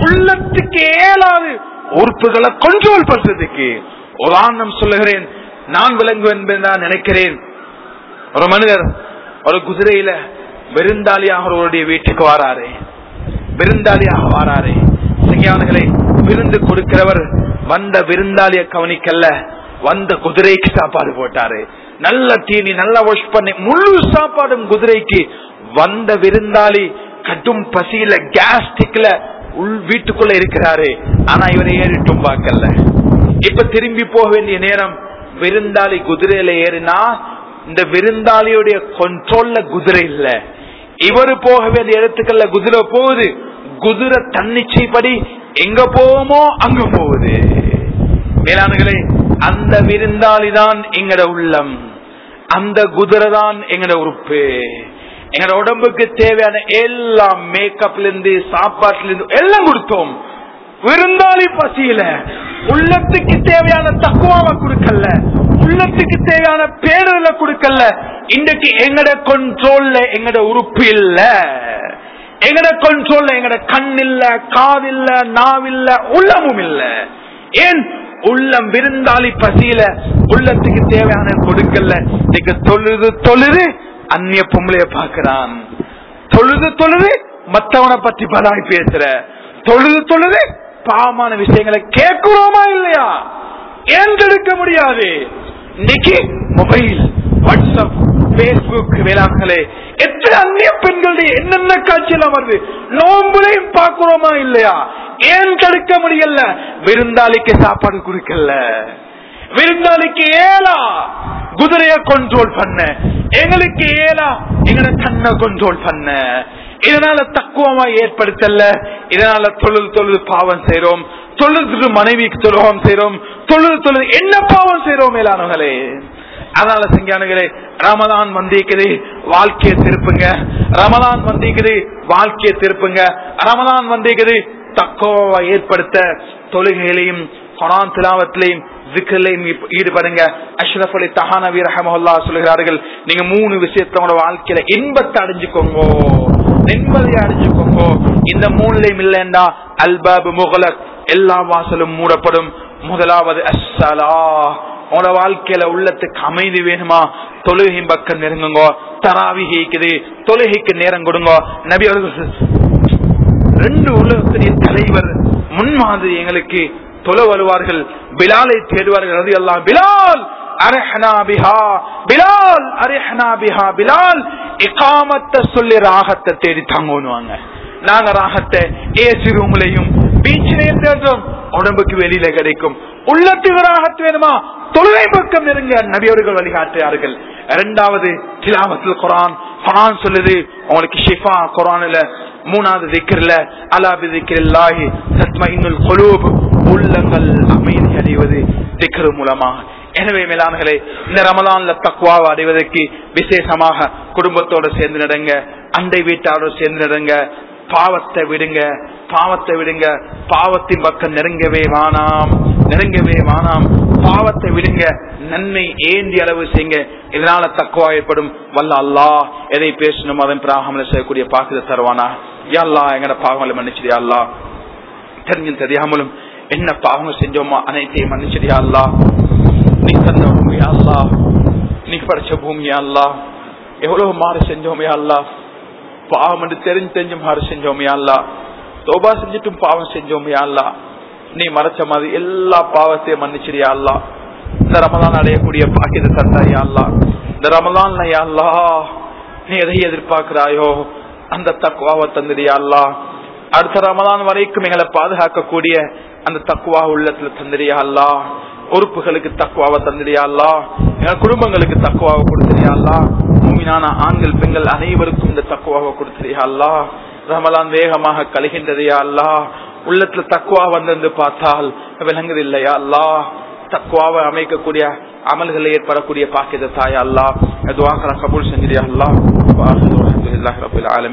உள்ளத்துக்கு ஏலாது உறுப்புகளை கண்ட்ரோல் பண்றதுக்கு உதாரணம் சொல்லுகிறேன் நான் விளங்குவேன் என்று நான் நினைக்கிறேன் ஒரு மனிதர் ஒரு குதிரையில விருந்தாளியாக ஒருவருடைய வீட்டுக்கு வாராரு விருந்தாளியாக வாராரு சரியானகளை விருந்து கொடுக்கிறவர் வந்த விருந்தாளிய கவனிக்கல்ல வந்த குதிரைக்கு சாப்பாடு போட்டாரு நல்ல தீனி நல்ல வாஷ் பண்ணி முழு சாப்பாடும் குதிரைக்கு வந்த விருந்தாளி கடும் பசியில கேஸ்டிக்ல உள் வீட்டுக்குள்ள இருக்கிறாரு ஆனா இவரை ஏறிட்டும் பார்க்கல இப்ப திரும்பி போக வேண்டிய நேரம் விருந்தாளி குதிரையில ஏறினா இந்த விருந்தாளியுடைய கண்ட்ரோல்ல குதிரை இல்ல இவரு போக வேண்டிய இடத்துக்கல்ல குதிரை போகுது குதிரை தன்னிச்சைப்படி எங்க போவோமோ அங்க போகுது மேலானுகளே அந்த விருந்தாளி தான் எங்கட உள்ளம் அந்த குதிரை தான் எங்கட உறுப்பு எங்கட உடம்புக்கு தேவையான எல்லாம் மேக்கப்ல இருந்து சாப்பாட்டுல இருந்து எல்லாம் கொடுத்தோம் விருந்தாளி பசியில உள்ளத்துக்கு தேவையான தக்குவாவை கொடுக்கல உள்ளத்துக்கு தேவையான பேரல கொடுக்கல இன்றைக்கு எங்கட கண்ட்ரோல்ல எங்கட உறுப்பு இல்ல எங்கட கண்ட்ரோல்ல எங்கட கண் இல்ல காதில்ல நாவில்ல உள்ளமும் இல்ல ஏன் உள்ளம் விருந்தாளி பசியில உள்ளத்துக்கு தேவையான கொடுக்கல இன்னைக்கு தொழுது தொழுது அந்நிய பொம்பளைய பாக்குறான் தொழுது தொழுது மத்தவனை பத்தி பலாய் பேசுற தொழுது தொழுது பாவமான விஷயங்களை கேட்கிறோமா இல்லையா ஏன் தடுக்க முடியாது இன்னைக்கு மொபைல் வாட்ஸ்அப் பேஸ்புக் வேளாண்களே எத்தனை அந்நிய பெண்களுடைய என்னென்ன காட்சியெல்லாம் வருது நோம்புலையும் பாக்குறோமா இல்லையா ஏன் தடுக்க முடியல விருந்தாளிக்கு சாப்பாடு கொடுக்கல விருந்தாளிக்கு ஏலா குதிரைய கண்ட்ரோல் பண்ண எங்களுக்கு ஏலா எங்கட கண்ணை கண்ட்ரோல் பண்ண இதனால தக்குவமா ஏற்படுத்தல இதனால தொழில் தொழில் பாவம் செய்யறோம் தொழில் மனைவிக்கு துரோகம் செய்யறோம் தொழில் தொழில் என்ன பாவம் செய்யறோம் மேலானவர்களே அதனால செஞ்சானுங்களே ரமதான் வந்திக்குது வாழ்க்கையை திருப்புங்க ரமதான் வந்திக்குது வாழ்க்கையை திருப்புங்க ரமதான் வந்திக்குது தக்கோவை ஏற்படுத்த தொழுகையிலையும் கொரான் திலாவத்திலையும் விக்கலையும் ஈடுபடுங்க அஷ்ரப் அலி தஹானவி ரஹமல்லா சொல்கிறார்கள் நீங்க மூணு விஷயத்தோட வாழ்க்கையில இன்பத்தை அடைஞ்சுக்கோங்க நிம்மதியை அடைஞ்சுக்கோங்க இந்த மூணுலையும் இல்லைண்டா அல்பாபு முகலக் எல்லா வாசலும் மூடப்படும் முதலாவது அஸ்ஸலா உங்களோட வாழ்க்கையில உள்ளத்துக்கு அமைதி வேணுமா தொழுகை பக்கம் நெருங்குங்க தராவி கேக்குது தொழுகைக்கு நேரம் கொடுங்க நபி அவர்கள் ரெண்டு உலகத்துடைய தலைவர் முன்மாதிரி எங்களுக்கு தொழ வருவார்கள் பிலாலை தேடுவார்கள் அது எல்லாம் பிலால் அரஹனா பிஹா பிலால் அரஹனா பிஹா பிலால் இகாமத்தை சொல்லி ராகத்தை தேடி தாங்குவாங்க நாங்க ராகத்தை ஏசி ரூம்லயும் பீச்சிலையும் தேடுறோம் உடம்புக்கு வெளியில கிடைக்கும் உள்ளத்துக்கு ராகத்து வேணுமா தொழுகை பக்கம் நெருங்க நபியவர்கள் வழிகாட்டுறார்கள் இரண்டாவது திலாவத்தில் குரான் குரான் சொல்லுது உங்களுக்கு ஷிஃபா குரான்ல மூணாவது திக்கர்ல அலாபி திக்கரில்லாஹி தத்மைனுல் குலூப் உள்ளங்கள் அமைதி அடைவது திக்கர் மூலமாக எனவே மேலானர்களே இந்த ரமலான்ல தக்குவாவை அடைவதற்கு விசேஷமாக குடும்பத்தோட சேர்ந்து நடங்க அண்டை வீட்டாரோடு சேர்ந்து நடங்க பாவத்தை விடுங்க பாவத்தை விடுங்க பாவத்தின் பக்கம் நெருங்கவே வானாம் நெருங்கவே வானாம் பாவத்தை விடுங்க நன்மை ஏந்தி அளவு செய்யுங்க இதனால தக்குவா ஏற்படும் வல்ல அல்லா எதை பேசணும் அதன் பிராகமல செய்யக்கூடிய பாக்குத தருவானா யாழ்லா எங்கட பாவங்களை மன்னிச்சிடியா அல்லா தெரிஞ்சும் தெரியாமலும் என்ன பாவங்கள் செஞ்சோமோ அனைத்தையும் மன்னிச்சிடியா அல்லா நீ தந்த பூமியா அல்லா நீ படிச்ச பூமியா அல்லா எவ்வளவு மாறு செஞ்சோமே அல்லா பாவம் என்று தெரிஞ்சு தெரிஞ்சு மாறு செஞ்சோமே அல்லா தோபா செஞ்சுட்டும் பாவம் செஞ்சோமே அல்லா நீ மறைச்ச மாதிரி எல்லா பாவத்தையும் மன்னிச்சிரியா அல்லா இந்த ரமதான் அடையக்கூடிய பாக்கியத்தை தந்தாயா அல்லா இந்த ரமதான் அல்லா நீ எதை எதிர்பார்க்கிறாயோ அந்த தக்குவாவை தந்துடியா அல்லா அடுத்த ரமதான் வரைக்கும் எங்களை பாதுகாக்கக்கூடிய அந்த தக்குவா உள்ளத்துல தந்துடியா அல்லா உறுப்புகளுக்கு தக்குவாவை தந்துடியா அல்லா எங்க குடும்பங்களுக்கு தக்குவாவை கொடுத்துறியா அல்லா மூமினான ஆண்கள் பெண்கள் அனைவருக்கும் இந்த தக்குவாவை கொடுத்துறியா அல்லா ரமலான் வேகமாக கழிகின்றதையா அல்லா உள்ளத்துல தக்குவா வந்து பார்த்தால் விளங்குது இல்லையா அல்லா தக்குவாவை அமைக்கக்கூடிய அமல்கள் ஏற்படக்கூடிய பாக்கியத தாயா அல்லா துவாக்கர கபூல் செஞ்சிரியா அல்லா